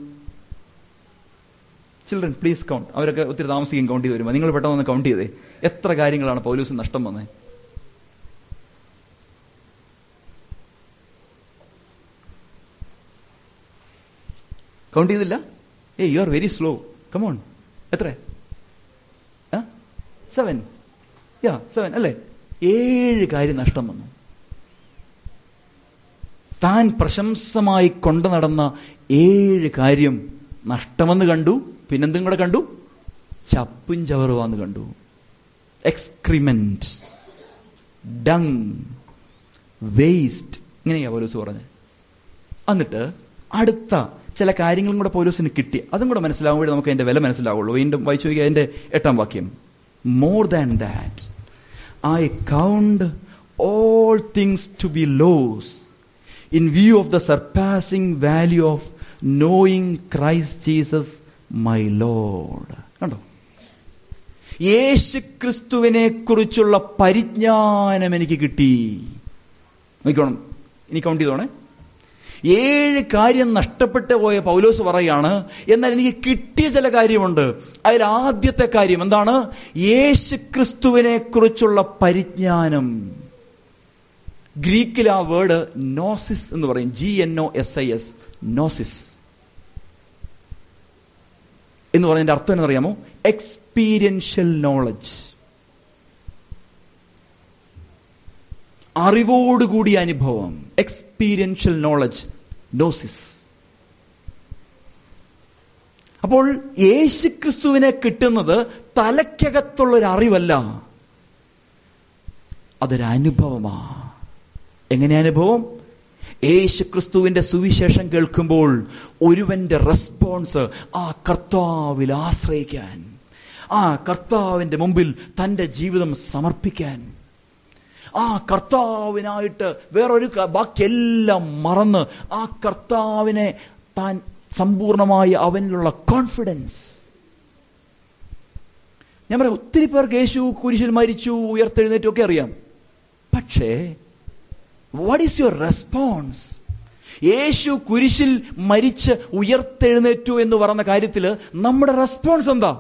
ചിൽഡ്രൻ പ്ലീസ് കൗണ്ട് അവരൊക്കെ ഒത്തിരി താമസിക്കും കൗണ്ട് ചെയ്ത് വരുമ്പോൾ നിങ്ങൾ പെട്ടെന്ന് ഒന്ന് കൗണ്ട് ചെയ്തേ എത്ര കാര്യങ്ങളാണ് പൗലൂസിന് നഷ്ടം വന്നത് കൗണ്ട് ചെയ്തില്ല hey you are very slow come on എത്ര സെവൻ യാ സെവൻ അല്ലേ ഏഴ് കാര്യം നഷ്ടം വന്നു താൻ പ്രശംസമായി കൊണ്ടു നടന്ന ഏഴ് കാര്യം നഷ്ടമെന്ന് കണ്ടു പിന്നെന്തും കൂടെ കണ്ടു ചപ്പും ചവറുവാന്ന് കണ്ടു എക്സ്ക്രിമെന്റ് ഡങ് വേസ്റ്റ് ഇങ്ങനെയാ പോലീസ് പറഞ്ഞത് എന്നിട്ട് അടുത്ത ചില കാര്യങ്ങളും കൂടെ പോലീസിന് കിട്ടി അതും കൂടെ മനസ്സിലാകുമ്പോഴേ നമുക്ക് അതിന്റെ വില മനസ്സിലാവുള്ളൂ വീണ്ടും വായിച്ചു നോക്കിയാൽ അതിന്റെ എട്ടാം വാക്യം more than that I count all things to be loss in view of the surpassing value of knowing Christ Jesus my Lord കണ്ടോ യേശു ക്രിസ്തുവിനെ കുറിച്ചുള്ള പരിജ്ഞാനം എനിക്ക് കിട്ടി നോക്കിക്കോണം ഇനി കൗണ്ട് ചെയ്തോണേ ഏഴ് കാര്യം നഷ്ടപ്പെട്ടു പോയ പൗലോസ് പറയാണ് എന്നാൽ എനിക്ക് കിട്ടിയ ചില കാര്യമുണ്ട് അതിൽ ആദ്യത്തെ കാര്യം എന്താണ് യേശു ക്രിസ്തുവിനെ കുറിച്ചുള്ള പരിജ്ഞാനം ഗ്രീക്കിൽ ആ വേർഡ് നോസിസ് എന്ന് പറയും G N O S I S gnosis എന്ന് പറയുന്നതിന്റെ അർത്ഥം എന്നറിയാമോ എക്സ്പീരിയൻഷ്യൽ നോളജ് അറിവോടുകൂടിയ അനുഭവം എക്സ്പീരിയൻഷ്യൽ നോളജ് നോസിസ് അപ്പോൾ യേശുക്രിസ്തുവിനെ കിട്ടുന്നത് തലയ്ക്കകത്തുള്ള ഒരു അറിവല്ല അതൊരു അനുഭവമാ എങ്ങനെ അനുഭവം യേശുക്രിസ്തുവിന്റെ സുവിശേഷം കേൾക്കുമ്പോൾ ഒരുവന്റെ റെസ്പോൺസ് ആ കർത്താവിൽ ആശ്രയിക്കാൻ ആ കർത്താവിന്റെ മുമ്പിൽ തന്റെ ജീവിതം സമർപ്പിക്കാൻ ആ കർത്താവിനായിട്ട് വേറൊരു ബാക്കിയെല്ലാം മറന്ന് ആ കർത്താവിനെ താൻ സമ്പൂർണമായി അവനിലുള്ള കോൺഫിഡൻസ് ഞാൻ പറയാം ഒത്തിരി പേർക്ക് യേശു കുരിശിൽ മരിച്ചു ഉയർത്തെഴുന്നേറ്റു ഒക്കെ അറിയാം പക്ഷേ വാട്ട് ഈസ് യുവർ റെസ്പോൺസ് യേശു കുരിശിൽ മരിച്ച് ഉയർത്തെഴുന്നേറ്റു എന്ന് പറഞ്ഞ കാര്യത്തിൽ നമ്മുടെ റെസ്പോൺസ് എന്താ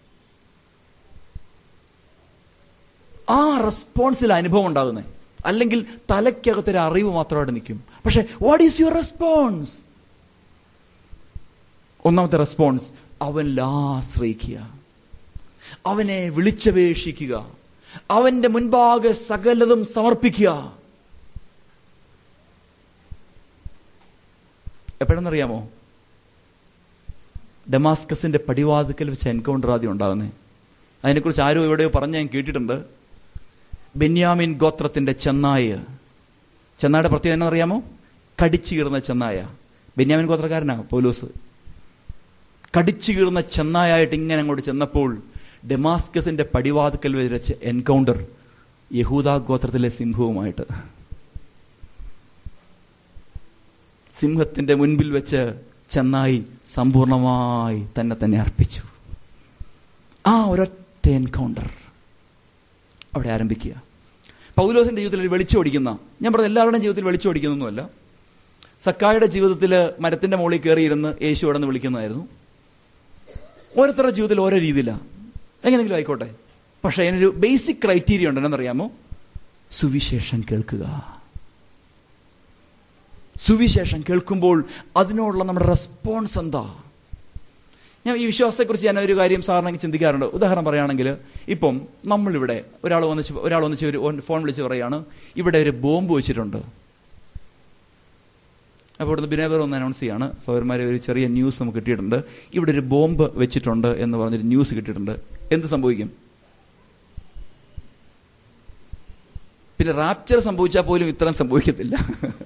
ആ റെസ്പോൺസിൽ അനുഭവം ഉണ്ടാകുന്നത് അല്ലെങ്കിൽ തലയ്ക്കകത്തൊരു അറിവ് മാത്രമായിട്ട് നിൽക്കും പക്ഷെ വാട്ട് ഈസ് യുവർ റെസ്പോൺസ് ഒന്നാമത്തെ റെസ്പോൺസ് അവനിൽ ആശ്രയിക്കുക അവനെ വിളിച്ചപേക്ഷിക്കുക അവന്റെ മുൻപാകെ സകലതും സമർപ്പിക്കുക എപ്പോഴെന്നറിയാമോ ഡെമാസ്കസിന്റെ പടിവാതുക്കൽ വെച്ച് എൻകൗണ്ടർ ആദ്യം ഉണ്ടാകുന്നത് അതിനെക്കുറിച്ച് ആരോ എവിടെയോ പറഞ്ഞ് ഞാൻ കേട്ടിട്ടുണ്ട് ബെന്യാമിൻ ഗോത്രത്തിന്റെ ചെന്നായ ചെന്നായുടെ പ്രത്യേകത എന്നറിയാമോ കടിച്ചു കീറുന്ന ചെന്നായ ബെന്യാമിൻ ഗോത്രക്കാരനാ പൗലോസ് കടിച്ചു കീറുന്ന ചെന്നായായിട്ട് ഇങ്ങനെ അങ്ങോട്ട് ചെന്നപ്പോൾ ഡെമാസ്കസിന്റെ പടിവാതുക്കൽ വെച്ച് എൻകൗണ്ടർ യഹൂദ ഗോത്രത്തിലെ സിംഹവുമായിട്ട് സിംഹത്തിന്റെ മുൻപിൽ വെച്ച് ചെന്നായി സമ്പൂർണമായി തന്നെ തന്നെ അർപ്പിച്ചു ആ ഒരൊറ്റ എൻകൗണ്ടർ അവിടെ ആരംഭിക്കുക പൗലോസിന്റെ ജീവിതത്തിൽ ഒരു വെളിച്ചോടിക്കുന്ന ഞാൻ പറഞ്ഞ എല്ലാവരുടെയും ജീവിതത്തിൽ വെളിച്ചോടിക്കുന്നൊന്നുമല്ല സക്കായുടെ ജീവിതത്തിൽ മരത്തിന്റെ മുകളിൽ കയറിയിരുന്ന് യേശു അവിടെ നിന്ന് വിളിക്കുന്നതായിരുന്നു ഓരോരുത്തരുടെ ജീവിതത്തിൽ ഓരോ രീതിയിലാണ് എങ്ങനെയെങ്കിലും ആയിക്കോട്ടെ പക്ഷെ അതിനൊരു ബേസിക് ക്രൈറ്റീരിയ ഉണ്ട് എന്നറിയാമോ സുവിശേഷം കേൾക്കുക സുവിശേഷം കേൾക്കുമ്പോൾ അതിനോടുള്ള നമ്മുടെ റെസ്പോൺസ് എന്താ ഞാൻ ഈ വിശ്വാസത്തെക്കുറിച്ച് ഞാൻ ഒരു കാര്യം സാറിന് ചിന്തിക്കാറുണ്ട് ഉദാഹരണം പറയുകയാണെങ്കിൽ ഇപ്പം നമ്മളിവിടെ ഒരാൾ വന്നിച്ച് ഒരാൾ വന്നിച്ച് ഒരു ഫോൺ വിളിച്ച് പറയാണ് ഇവിടെ ഒരു ബോംബ് വെച്ചിട്ടുണ്ട് അപ്പോൾ ഇവിടുന്ന് ബിനേബർ ഒന്ന് അനൗൺസ് ചെയ്യാണ് സൗരന്മാരെ ഒരു ചെറിയ ന്യൂസ് നമുക്ക് കിട്ടിയിട്ടുണ്ട് ഇവിടെ ഒരു ബോംബ് വെച്ചിട്ടുണ്ട് എന്ന് പറഞ്ഞൊരു ന്യൂസ് കിട്ടിയിട്ടുണ്ട് എന്ത് സംഭവിക്കും പിന്നെ റാപ്ചർ സംഭവിച്ചാൽ പോലും ഇത്രയും സംഭവിക്കത്തില്ല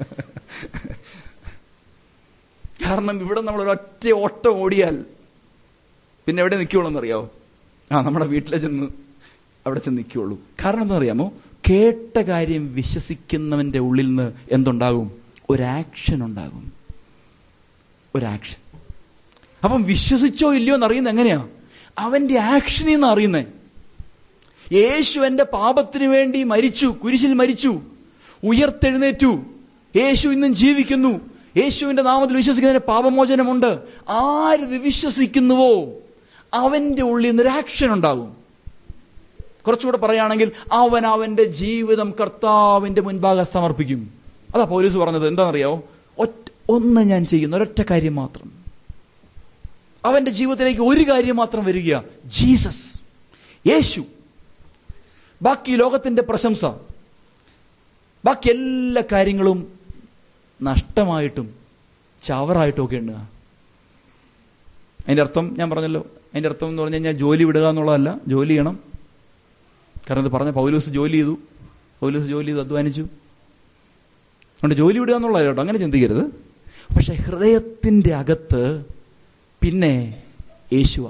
കാരണം ഇവിടെ നമ്മൾ ഒരൊറ്റ ഓട്ടം ഓടിയാൽ പിന്നെ എവിടെ നിൽക്കുള്ളൂ എന്നറിയാവോ ആ നമ്മുടെ വീട്ടിലെ ചെന്ന് അവിടെ ചെന്ന് നിൽക്കുള്ളൂ കാരണം എന്താ അറിയാമോ കേട്ട കാര്യം വിശ്വസിക്കുന്നവന്റെ ഉള്ളിൽ നിന്ന് എന്തുണ്ടാകും ഒരാക്ഷൻ ഉണ്ടാകും ഒരാക്ഷൻ അപ്പം വിശ്വസിച്ചോ ഇല്ലയോ എന്ന് അറിയുന്നത് എങ്ങനെയാ അവന്റെ ആക്ഷനിൽ നിന്ന് അറിയുന്നേ യേശു എന്റെ പാപത്തിന് വേണ്ടി മരിച്ചു കുരിശിൽ മരിച്ചു ഉയർത്തെഴുന്നേറ്റു യേശു ഇന്നും ജീവിക്കുന്നു യേശുവിന്റെ നാമത്തിൽ വിശ്വസിക്കുന്നതിന് പാപമോചനമുണ്ട് ആരിത് വിശ്വസിക്കുന്നുവോ അവന്റെ ഉള്ളിൽ നിന്നൊരു ആക്ഷൻ ഉണ്ടാകും കുറച്ചുകൂടെ പറയുകയാണെങ്കിൽ അവൻ അവന്റെ ജീവിതം കർത്താവിന്റെ മുൻപാകെ സമർപ്പിക്കും അതാ പോലീസ് പറഞ്ഞത് എന്താണെന്നറിയാവോ ഒറ്റ ഒന്ന് ഞാൻ ചെയ്യുന്ന ഒരൊറ്റ കാര്യം മാത്രം അവന്റെ ജീവിതത്തിലേക്ക് ഒരു കാര്യം മാത്രം വരിക ജീസസ് യേശു ബാക്കി ലോകത്തിന്റെ പ്രശംസ ബാക്കി എല്ലാ കാര്യങ്ങളും നഷ്ടമായിട്ടും ചവറായിട്ടും ഒക്കെ ഉണ്ട് അതിന്റെ അർത്ഥം ഞാൻ പറഞ്ഞല്ലോ അതിന്റെ അർത്ഥം എന്ന് പറഞ്ഞു കഴിഞ്ഞാൽ ജോലി വിടുക എന്നുള്ളതല്ല ജോലി ചെയ്യണം കാരണം ഇത് പറഞ്ഞ പൗലൂസ് ജോലി ചെയ്തു പൗലൂസ് ജോലി ചെയ്തു അധ്വാനിച്ചു അതുകൊണ്ട് ജോലി വിടുക എന്നുള്ളത് കേട്ടോ അങ്ങനെ ചിന്തിക്കരുത് പക്ഷെ ഹൃദയത്തിന്റെ അകത്ത് പിന്നെ യേശുവ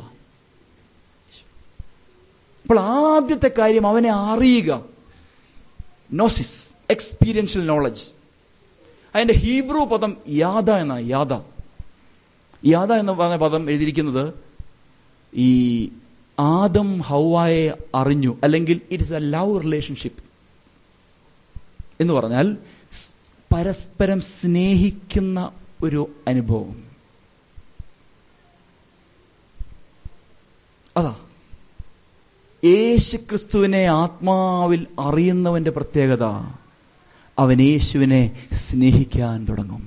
അപ്പോൾ ആദ്യത്തെ കാര്യം അവനെ അറിയുക നോസിസ് എക്സ്പീരിയൻഷ്യൽ നോളജ് അതിന്റെ ഹീബ്രു പദം യാദ എന്ന യാദ യാദ എന്ന് പറഞ്ഞ പദം എഴുതിയിരിക്കുന്നത് ഈ ആദം ഹൗവായെ അറിഞ്ഞു അല്ലെങ്കിൽ it is a love relationship എന്ന് പറഞ്ഞാൽ പരസ്പരം സ്നേഹിക്കുന്ന ഒരു അനുഭവം അതാ യേശു ക്രിസ്തുവിനെ ആത്മാവിൽ അറിയുന്നവന്റെ പ്രത്യേകത അവൻ യേശുവിനെ സ്നേഹിക്കാൻ തുടങ്ങും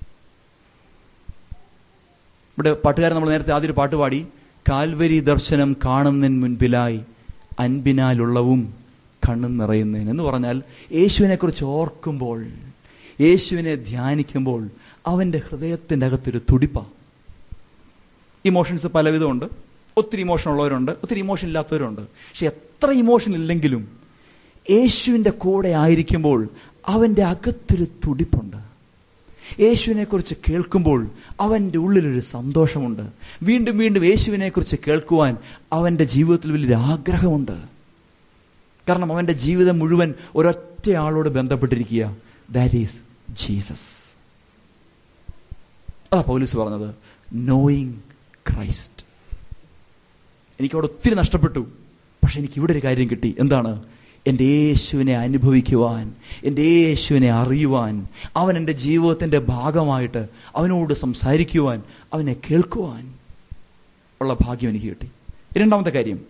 ഇവിടെ പാട്ടുകാരൻ നമ്മൾ നേരത്തെ ആദ്യം ഒരു പാട്ട് പാടി കാൽവരി ദർശനം കാണുന്നതിന് മുൻപിലായി അൻപിനാലുള്ളവും കണ്ണും നിറയുന്നതിന് എന്ന് പറഞ്ഞാൽ യേശുവിനെ കുറിച്ച് ഓർക്കുമ്പോൾ യേശുവിനെ ധ്യാനിക്കുമ്പോൾ അവന്റെ ഹൃദയത്തിന്റെ അകത്തൊരു തുടിപ്പ ഇമോഷൻസ് പലവിധമുണ്ട് ഒത്തിരി ഇമോഷൻ ഉള്ളവരുണ്ട് ഒത്തിരി ഇമോഷൻ ഇല്ലാത്തവരുണ്ട് പക്ഷെ എത്ര ഇമോഷൻ ഇല്ലെങ്കിലും യേശുവിന്റെ കൂടെ ആയിരിക്കുമ്പോൾ അവന്റെ അകത്തൊരു തുടിപ്പുണ്ട് യേശുവിനെ കുറിച്ച് കേൾക്കുമ്പോൾ അവന്റെ ഉള്ളിലൊരു സന്തോഷമുണ്ട് വീണ്ടും വീണ്ടും യേശുവിനെ കുറിച്ച് കേൾക്കുവാൻ അവന്റെ ജീവിതത്തിൽ വലിയൊരു ആഗ്രഹമുണ്ട് കാരണം അവന്റെ ജീവിതം മുഴുവൻ ഒരൊറ്റ ആളോട് ബന്ധപ്പെട്ടിരിക്കുക ദാറ്റ് ഈസ് ജീസസ് അതാ പൗലീസ് പറഞ്ഞത് നോയിങ് ക്രൈസ്റ്റ് എനിക്കവിടെ ഒത്തിരി നഷ്ടപ്പെട്ടു പക്ഷെ എനിക്ക് ഇവിടെ ഒരു കാര്യം കിട്ടി എന്താണ് എൻ്റെ യേശുവിനെ അനുഭവിക്കുവാൻ എൻ്റെ യേശുവിനെ അറിയുവാൻ അവൻ എൻ്റെ ജീവിതത്തിൻ്റെ ഭാഗമായിട്ട് അവനോട് സംസാരിക്കുവാൻ അവനെ കേൾക്കുവാൻ ഉള്ള ഭാഗ്യം എനിക്ക് കിട്ടി രണ്ടാമത്തെ കാര്യം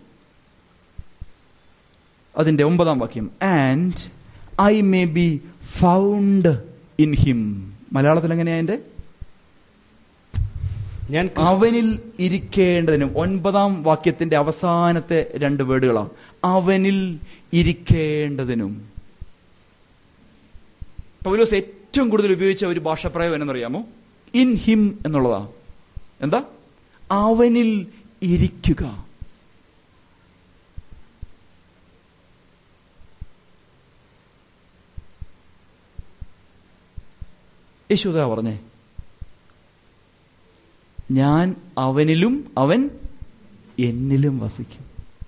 അതിൻ്റെ ഒമ്പതാം വാക്യം and I may be found in him മലയാളത്തിൽ എങ്ങനെയാ എൻ്റെ ഞാൻ അവനിൽ ഇരിക്കേണ്ടതിനും ഒൻപതാം വാക്യത്തിന്റെ അവസാനത്തെ രണ്ട് വേർഡുകളാണ് അവനിൽ ഇരിക്കേണ്ടതിനും പൗലോസ് ഏറ്റവും കൂടുതൽ ഉപയോഗിച്ച ഒരു ഭാഷാപ്രയോഗം എന്നറിയാമോ ഇൻ ഹിം എന്നുള്ളതാ എന്താ അവനിൽ ഇരിക്കുക യേശുദാ പറഞ്ഞേ ഞാൻ അവനിലും അവൻ എന്നിലും വസിക്കും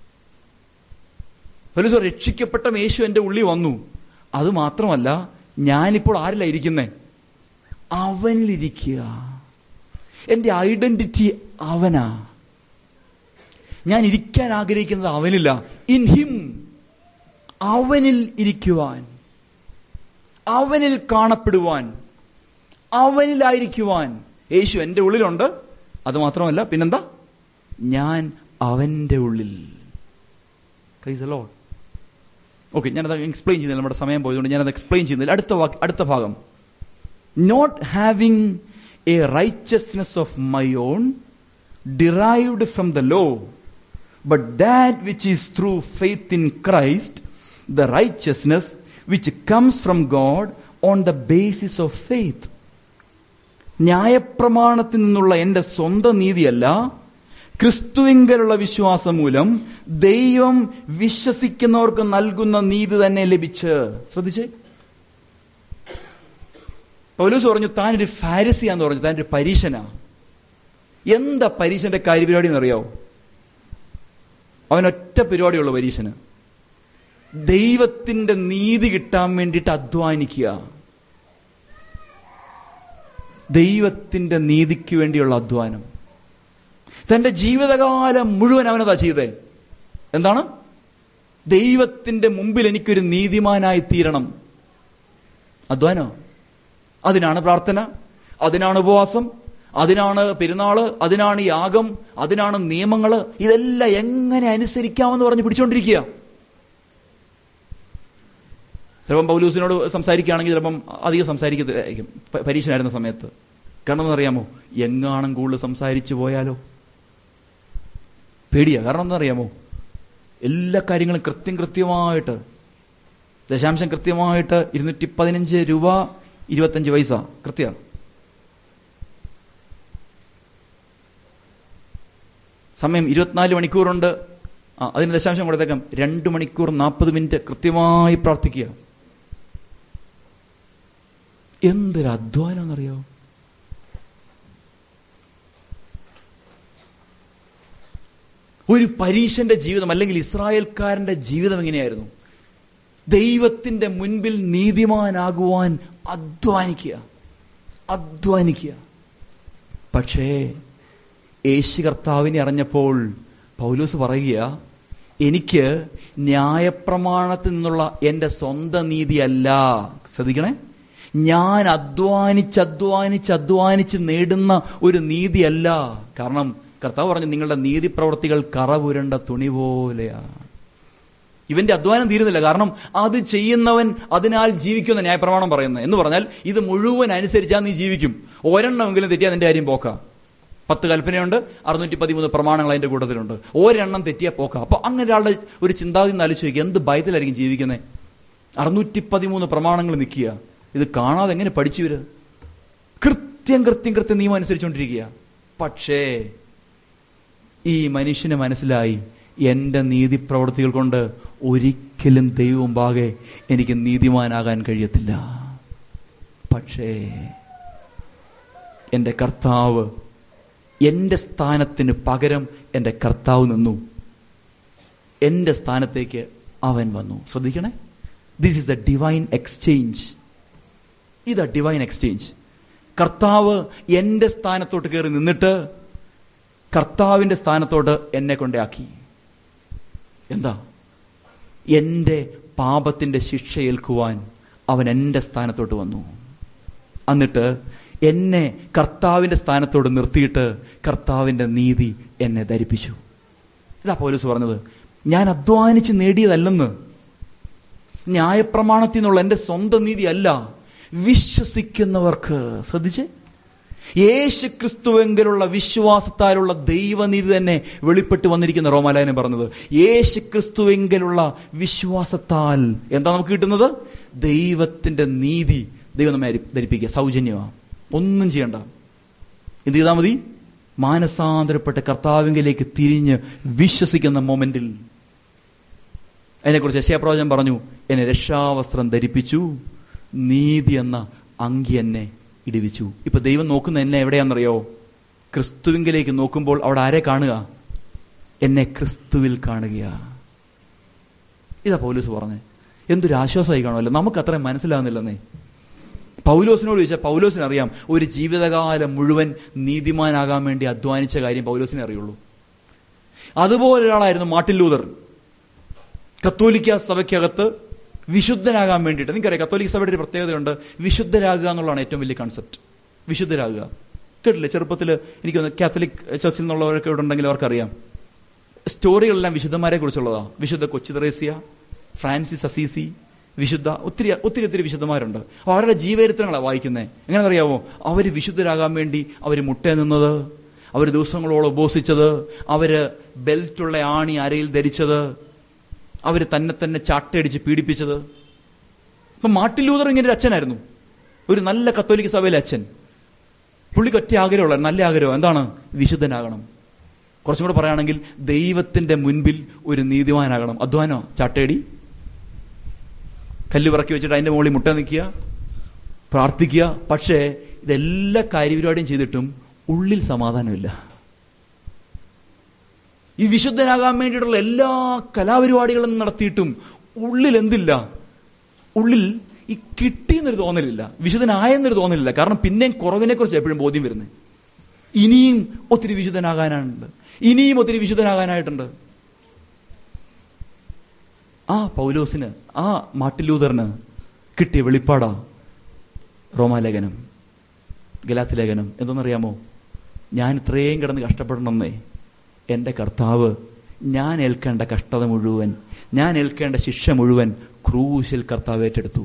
പോലീസ് രക്ഷിക്കപ്പെട്ട യേശു എന്റെ ഉള്ളിൽ വന്നു അത് മാത്രമല്ല ഞാനിപ്പോൾ ആരില്ല ഇരിക്കുന്നേ അവനിലിരിക്കുക എന്റെ ഐഡന്റിറ്റി അവനാ ഞാൻ ഇരിക്കാൻ ആഗ്രഹിക്കുന്നത് അവനില്ല ഇൻ ഹിം അവനിൽ ഇരിക്കുവാൻ അവനിൽ കാണപ്പെടുവാൻ അവനിലായിരിക്കുവാൻ യേശു എന്റെ ഉള്ളിലുണ്ട് അത് മാത്രമല്ല പിന്നെന്താ ഞാൻ അവന്റെ ഉള്ളിൽ പ്രൈസ് ലോഡ് ഓക്കെ ഞാനത് എക്സ്പ്ലെയിൻ ചെയ്യുന്നില്ല നമ്മുടെ സമയം പോയതുകൊണ്ട് ഞാനത് എക്സ്പ്ലെയിൻ ചെയ്യുന്നില്ല അടുത്ത വാക്ക് അടുത്ത ഭാഗം not having a righteousness of my own derived from the law but that which is through faith in Christ the righteousness which comes from God on the basis of faith ന്യായപ്രമാണത്തിൽ നിന്നുള്ള എന്റെ സ്വന്തം നീതിയല്ല ക്രിസ്തുവിങ്കലുള്ള വിശ്വാസം മൂലം ദൈവം വിശ്വസിക്കുന്നവർക്ക് നൽകുന്ന നീതി തന്നെ ലഭിച്ച് ശ്രദ്ധിച്ചേ പൗലൂസ് പറഞ്ഞു താനൊരു ഫാരസിയാന്ന് പറഞ്ഞു താനൊരു പരീശനാ എന്താ പരീശന്റെ കാര്യപരിപാടി എന്നറിയാവോ അവൻ ഒറ്റ പരിപാടിയുള്ള പരീശന് ദൈവത്തിന്റെ നീതി കിട്ടാൻ വേണ്ടിയിട്ട് അധ്വാനിക്കുക ദൈവത്തിന്റെ നീതിക്ക് വേണ്ടിയുള്ള അധ്വാനം തന്റെ ജീവിതകാലം മുഴുവൻ അവനതാ ചെയ്തേ എന്താണ് ദൈവത്തിന്റെ മുമ്പിൽ എനിക്കൊരു നീതിമാനായി തീരണം അധ്വാനോ അതിനാണ് പ്രാർത്ഥന അതിനാണ് ഉപവാസം അതിനാണ് പെരുന്നാള് അതിനാണ് യാഗം അതിനാണ് നിയമങ്ങള് ഇതെല്ലാം എങ്ങനെ അനുസരിക്കാമെന്ന് പറഞ്ഞ് പിടിച്ചോണ്ടിരിക്കുക ചിലപ്പം പൗലൂസിനോട് സംസാരിക്കുകയാണെങ്കിൽ ചിലപ്പം അധികം സംസാരിക്കത്തില്ലായിരിക്കും പരീക്ഷനായിരുന്ന സമയത്ത് കാരണം എന്നറിയാമോ എങ്ങാണം കൂടുതൽ സംസാരിച്ചു പോയാലോ പേടിയാ കാരണം എന്നറിയാമോ എല്ലാ കാര്യങ്ങളും കൃത്യം കൃത്യമായിട്ട് ദശാംശം കൃത്യമായിട്ട് ഇരുന്നൂറ്റി പതിനഞ്ച് രൂപ ഇരുപത്തഞ്ച് പൈസ കൃത്യ സമയം ഇരുപത്തിനാല് മണിക്കൂറുണ്ട് ആ അതിന് ദശാംശം കൊടുത്തേക്കാം രണ്ട് മണിക്കൂർ നാൽപ്പത് മിനിറ്റ് കൃത്യമായി പ്രാർത്ഥിക്കുക എന്തൊരു അധ്വാനം എന്നറിയോ ഒരു പരീശന്റെ ജീവിതം അല്ലെങ്കിൽ ഇസ്രായേൽക്കാരന്റെ ജീവിതം എങ്ങനെയായിരുന്നു ദൈവത്തിന്റെ മുൻപിൽ നീതിമാനാകുവാൻ അധ്വാനിക്കുക അധ്വാനിക്കുക പക്ഷേ യേശു കർത്താവിനെ അറിഞ്ഞപ്പോൾ പൗലൂസ് പറയുക എനിക്ക് ന്യായപ്രമാണത്തിൽ നിന്നുള്ള എന്റെ സ്വന്തം നീതിയല്ല ശ്രദ്ധിക്കണേ ഞാൻ അധ്വാനിച്ച് അധ്വാനിച്ച് അധ്വാനിച്ച് നേടുന്ന ഒരു നീതിയല്ല കാരണം കർത്താവ് പറഞ്ഞു നിങ്ങളുടെ നീതി പ്രവർത്തികൾ കറപുരണ്ട തുണി പോലെയാണ് ഇവന്റെ അധ്വാനം തീരുന്നില്ല കാരണം അത് ചെയ്യുന്നവൻ അതിനാൽ ജീവിക്കുന്ന ന്യായപ്രമാണം പറയുന്നത് എന്ന് പറഞ്ഞാൽ ഇത് മുഴുവൻ അനുസരിച്ചാൽ നീ ജീവിക്കും ഒരെണ്ണമെങ്കിലും തെറ്റിയാൽ നിന്റെ കാര്യം പോക്ക പത്ത് കൽപ്പനയുണ്ട് അറുന്നൂറ്റി പതിമൂന്ന് പ്രമാണങ്ങൾ അതിന്റെ കൂട്ടത്തിലുണ്ട് ഒരെണ്ണം തെറ്റിയാൽ പോക്ക അപ്പൊ അങ്ങനെ ഒരാളുടെ ഒരു ചിന്താഗതി ആലോചിച്ച് നോക്കുക എന്ത് ഭയത്തിലായിരിക്കും ജീവിക്കുന്നത് അറുന്നൂറ്റി പതിമൂന്ന് പ്രമാണങ്ങൾ നിൽക്കുക ഇത് കാണാതെ എങ്ങനെ പഠിച്ചു വരിക കൃത്യം കൃത്യം കൃത്യം നിയമം അനുസരിച്ചുകൊണ്ടിരിക്കുക പക്ഷേ ഈ മനുഷ്യന് മനസ്സിലായി എന്റെ നീതി പ്രവൃത്തികൾ കൊണ്ട് ഒരിക്കലും ദൈവമുമ്പാകെ എനിക്ക് നീതിമാനാകാൻ കഴിയത്തില്ല പക്ഷേ എന്റെ കർത്താവ് എന്റെ സ്ഥാനത്തിന് പകരം എന്റെ കർത്താവ് നിന്നു എന്റെ സ്ഥാനത്തേക്ക് അവൻ വന്നു ശ്രദ്ധിക്കണേ this is the divine exchange ഇതാ ഡിവൈൻ എക്സ്ചേഞ്ച് കർത്താവ് എന്റെ സ്ഥാനത്തോട്ട് കയറി നിന്നിട്ട് കർത്താവിന്റെ സ്ഥാനത്തോട്ട് എന്നെ കൊണ്ടാക്കി എന്താ എന്റെ പാപത്തിന്റെ ശിക്ഷ ഏൽക്കുവാൻ അവൻ എന്റെ സ്ഥാനത്തോട്ട് വന്നു എന്നിട്ട് എന്നെ കർത്താവിന്റെ സ്ഥാനത്തോട് നിർത്തിയിട്ട് കർത്താവിന്റെ നീതി എന്നെ ധരിപ്പിച്ചു ഇതാ പോലീസ് പറഞ്ഞത് ഞാൻ അധ്വാനിച്ച് നേടിയതല്ലെന്ന് ന്യായപ്രമാണത്തിൽ നിന്നുള്ള എന്റെ സ്വന്തം നീതി അല്ല വിശ്വസിക്കുന്നവർക്ക് ശ്രദ്ധിച്ചേ യേശു ക്രിസ്തുവെങ്കിലുള്ള വിശ്വാസത്താലുള്ള ദൈവനീതി തന്നെ വെളിപ്പെട്ട് വന്നിരിക്കുന്ന റോമാലയനം പറഞ്ഞത് യേശു ക്രിസ്തുവെങ്കിലുള്ള വിശ്വാസത്താൽ എന്താ നമുക്ക് കിട്ടുന്നത് ദൈവത്തിന്റെ നീതി ദൈവം നമ്മെ ധരിപ്പിക്കുക സൗജന്യമാണ് ഒന്നും ചെയ്യണ്ട എന്ത് ചെയ്താൽ മതി മാനസാന്തരപ്പെട്ട കർത്താവിങ്കിലേക്ക് തിരിഞ്ഞ് വിശ്വസിക്കുന്ന മൊമെന്റിൽ അതിനെക്കുറിച്ച് യശയപ്രവചനം പറഞ്ഞു എന്നെ രക്ഷാവസ്ത്രം ധരിപ്പിച്ചു നീതി എന്ന അങ്കി എന്നെ ഇടിവിച്ചു ഇപ്പൊ ദൈവം നോക്കുന്ന എന്നെ എവിടെയാണെന്നറിയോ ക്രിസ്തുവിങ്കിലേക്ക് നോക്കുമ്പോൾ അവിടെ ആരെ കാണുക എന്നെ ക്രിസ്തുവിൽ കാണുകയാ ഇതാ പൗലൂസ് പറഞ്ഞേ എന്തൊരു ആശ്വാസമായി കാണുമല്ലോ നമുക്ക് അത്രയും മനസ്സിലാകുന്നില്ലെന്നേ പൗലോസിനോട് ചോദിച്ചാൽ പൗലോസിന് അറിയാം ഒരു ജീവിതകാലം മുഴുവൻ നീതിമാനാകാൻ വേണ്ടി അധ്വാനിച്ച കാര്യം പൗലോസിനെ അറിയുള്ളൂ അതുപോലെ ഒരാളായിരുന്നു മാർട്ടിൻ ലൂതർ കത്തോലിക്ക സഭയ്ക്കകത്ത് വിശുദ്ധനാകാൻ വേണ്ടിയിട്ട് നിങ്ങൾക്കറിയാം കത്തോലിക്ക സഭയുടെ ഒരു പ്രത്യേകതയുണ്ട് വിശുദ്ധരാകുക എന്നുള്ളതാണ് ഏറ്റവും വലിയ കൺസെപ്റ്റ് വിശുദ്ധരാകുക കേട്ടില്ലേ ചെറുപ്പത്തിൽ എനിക്ക് തോന്നുന്നു കാത്തലിക് ചർച്ചിൽ നിന്നുള്ളവരൊക്കെ ഇവിടെ ഉണ്ടെങ്കിൽ അവർക്കറിയാം സ്റ്റോറികളെല്ലാം വിശുദ്ധന്മാരെ കുറിച്ചുള്ളതാ വിശുദ്ധ കൊച്ചു തെറേസ്യ ഫ്രാൻസിസ് അസീസി വിശുദ്ധ ഒത്തിരി ഒത്തിരി ഒത്തിരി വിശുദ്ധന്മാരുണ്ട് അപ്പൊ അവരുടെ ജീവചരിത്രങ്ങളാണ് വായിക്കുന്നത് എങ്ങനെ അറിയാമോ അവർ വിശുദ്ധരാകാൻ വേണ്ടി അവർ മുട്ടേ നിന്നത് അവർ ദിവസങ്ങളോളം ഉപസിച്ചത് അവര് ബെൽറ്റുള്ള ആണി അരയിൽ ധരിച്ചത് അവര് തന്നെ തന്നെ ചാട്ടയടിച്ച് പീഡിപ്പിച്ചത് ഇപ്പൊ മാർട്ടിൻ ലൂതർ ഇങ്ങനെ ഒരു അച്ഛനായിരുന്നു ഒരു നല്ല കത്തോലിക്ക സഭയിലെ അച്ഛൻ പുള്ളിക്ക് ഒറ്റ ആഗ്രഹമുള്ള നല്ല ആഗ്രഹം എന്താണ് വിശുദ്ധനാകണം കുറച്ചും കൂടെ പറയുകയാണെങ്കിൽ ദൈവത്തിന്റെ മുൻപിൽ ഒരു നീതിമാനാകണം അധ്വാനോ ചാട്ടയടി കല്ല് പിറക്കി വെച്ചിട്ട് അതിന്റെ മുകളിൽ മുട്ട നിൽക്കുക പ്രാർത്ഥിക്കുക പക്ഷേ ഇതെല്ലാ കാര്യപരിപാടിയും ചെയ്തിട്ടും ഉള്ളിൽ സമാധാനമില്ല ഈ വിശുദ്ധനാകാൻ വേണ്ടിയിട്ടുള്ള എല്ലാ കലാപരിപാടികളും നടത്തിയിട്ടും ഉള്ളിൽ എന്തില്ല ഉള്ളിൽ ഈ കിട്ടിയെന്നൊരു തോന്നലില്ല വിശുദ്ധനായെന്നൊരു തോന്നലില്ല കാരണം പിന്നെയും കുറവിനെ കുറിച്ച് എപ്പോഴും ബോധ്യം വരുന്നത് ഇനിയും ഒത്തിരി വിശുദ്ധനാകാനുണ്ട് ഇനിയും ഒത്തിരി വിശുദ്ധനാകാനായിട്ടുണ്ട് ആ പൗലോസിന് ആ മാട്ടിലൂതറിന് കിട്ടിയ വെളിപ്പാടാ റോമാലേഖനം ഗലാത്തി ലേഖനം എന്തെന്നറിയാമോ ഞാൻ ഇത്രയും കിടന്ന് കഷ്ടപ്പെടണമെന്നേ എൻ്റെ കർത്താവ് ഞാൻ ഏൽക്കേണ്ട കഷ്ടത മുഴുവൻ ഞാൻ ഏൽക്കേണ്ട ശിക്ഷ മുഴുവൻ ക്രൂശിൽ കർത്താവ് ഏറ്റെടുത്തു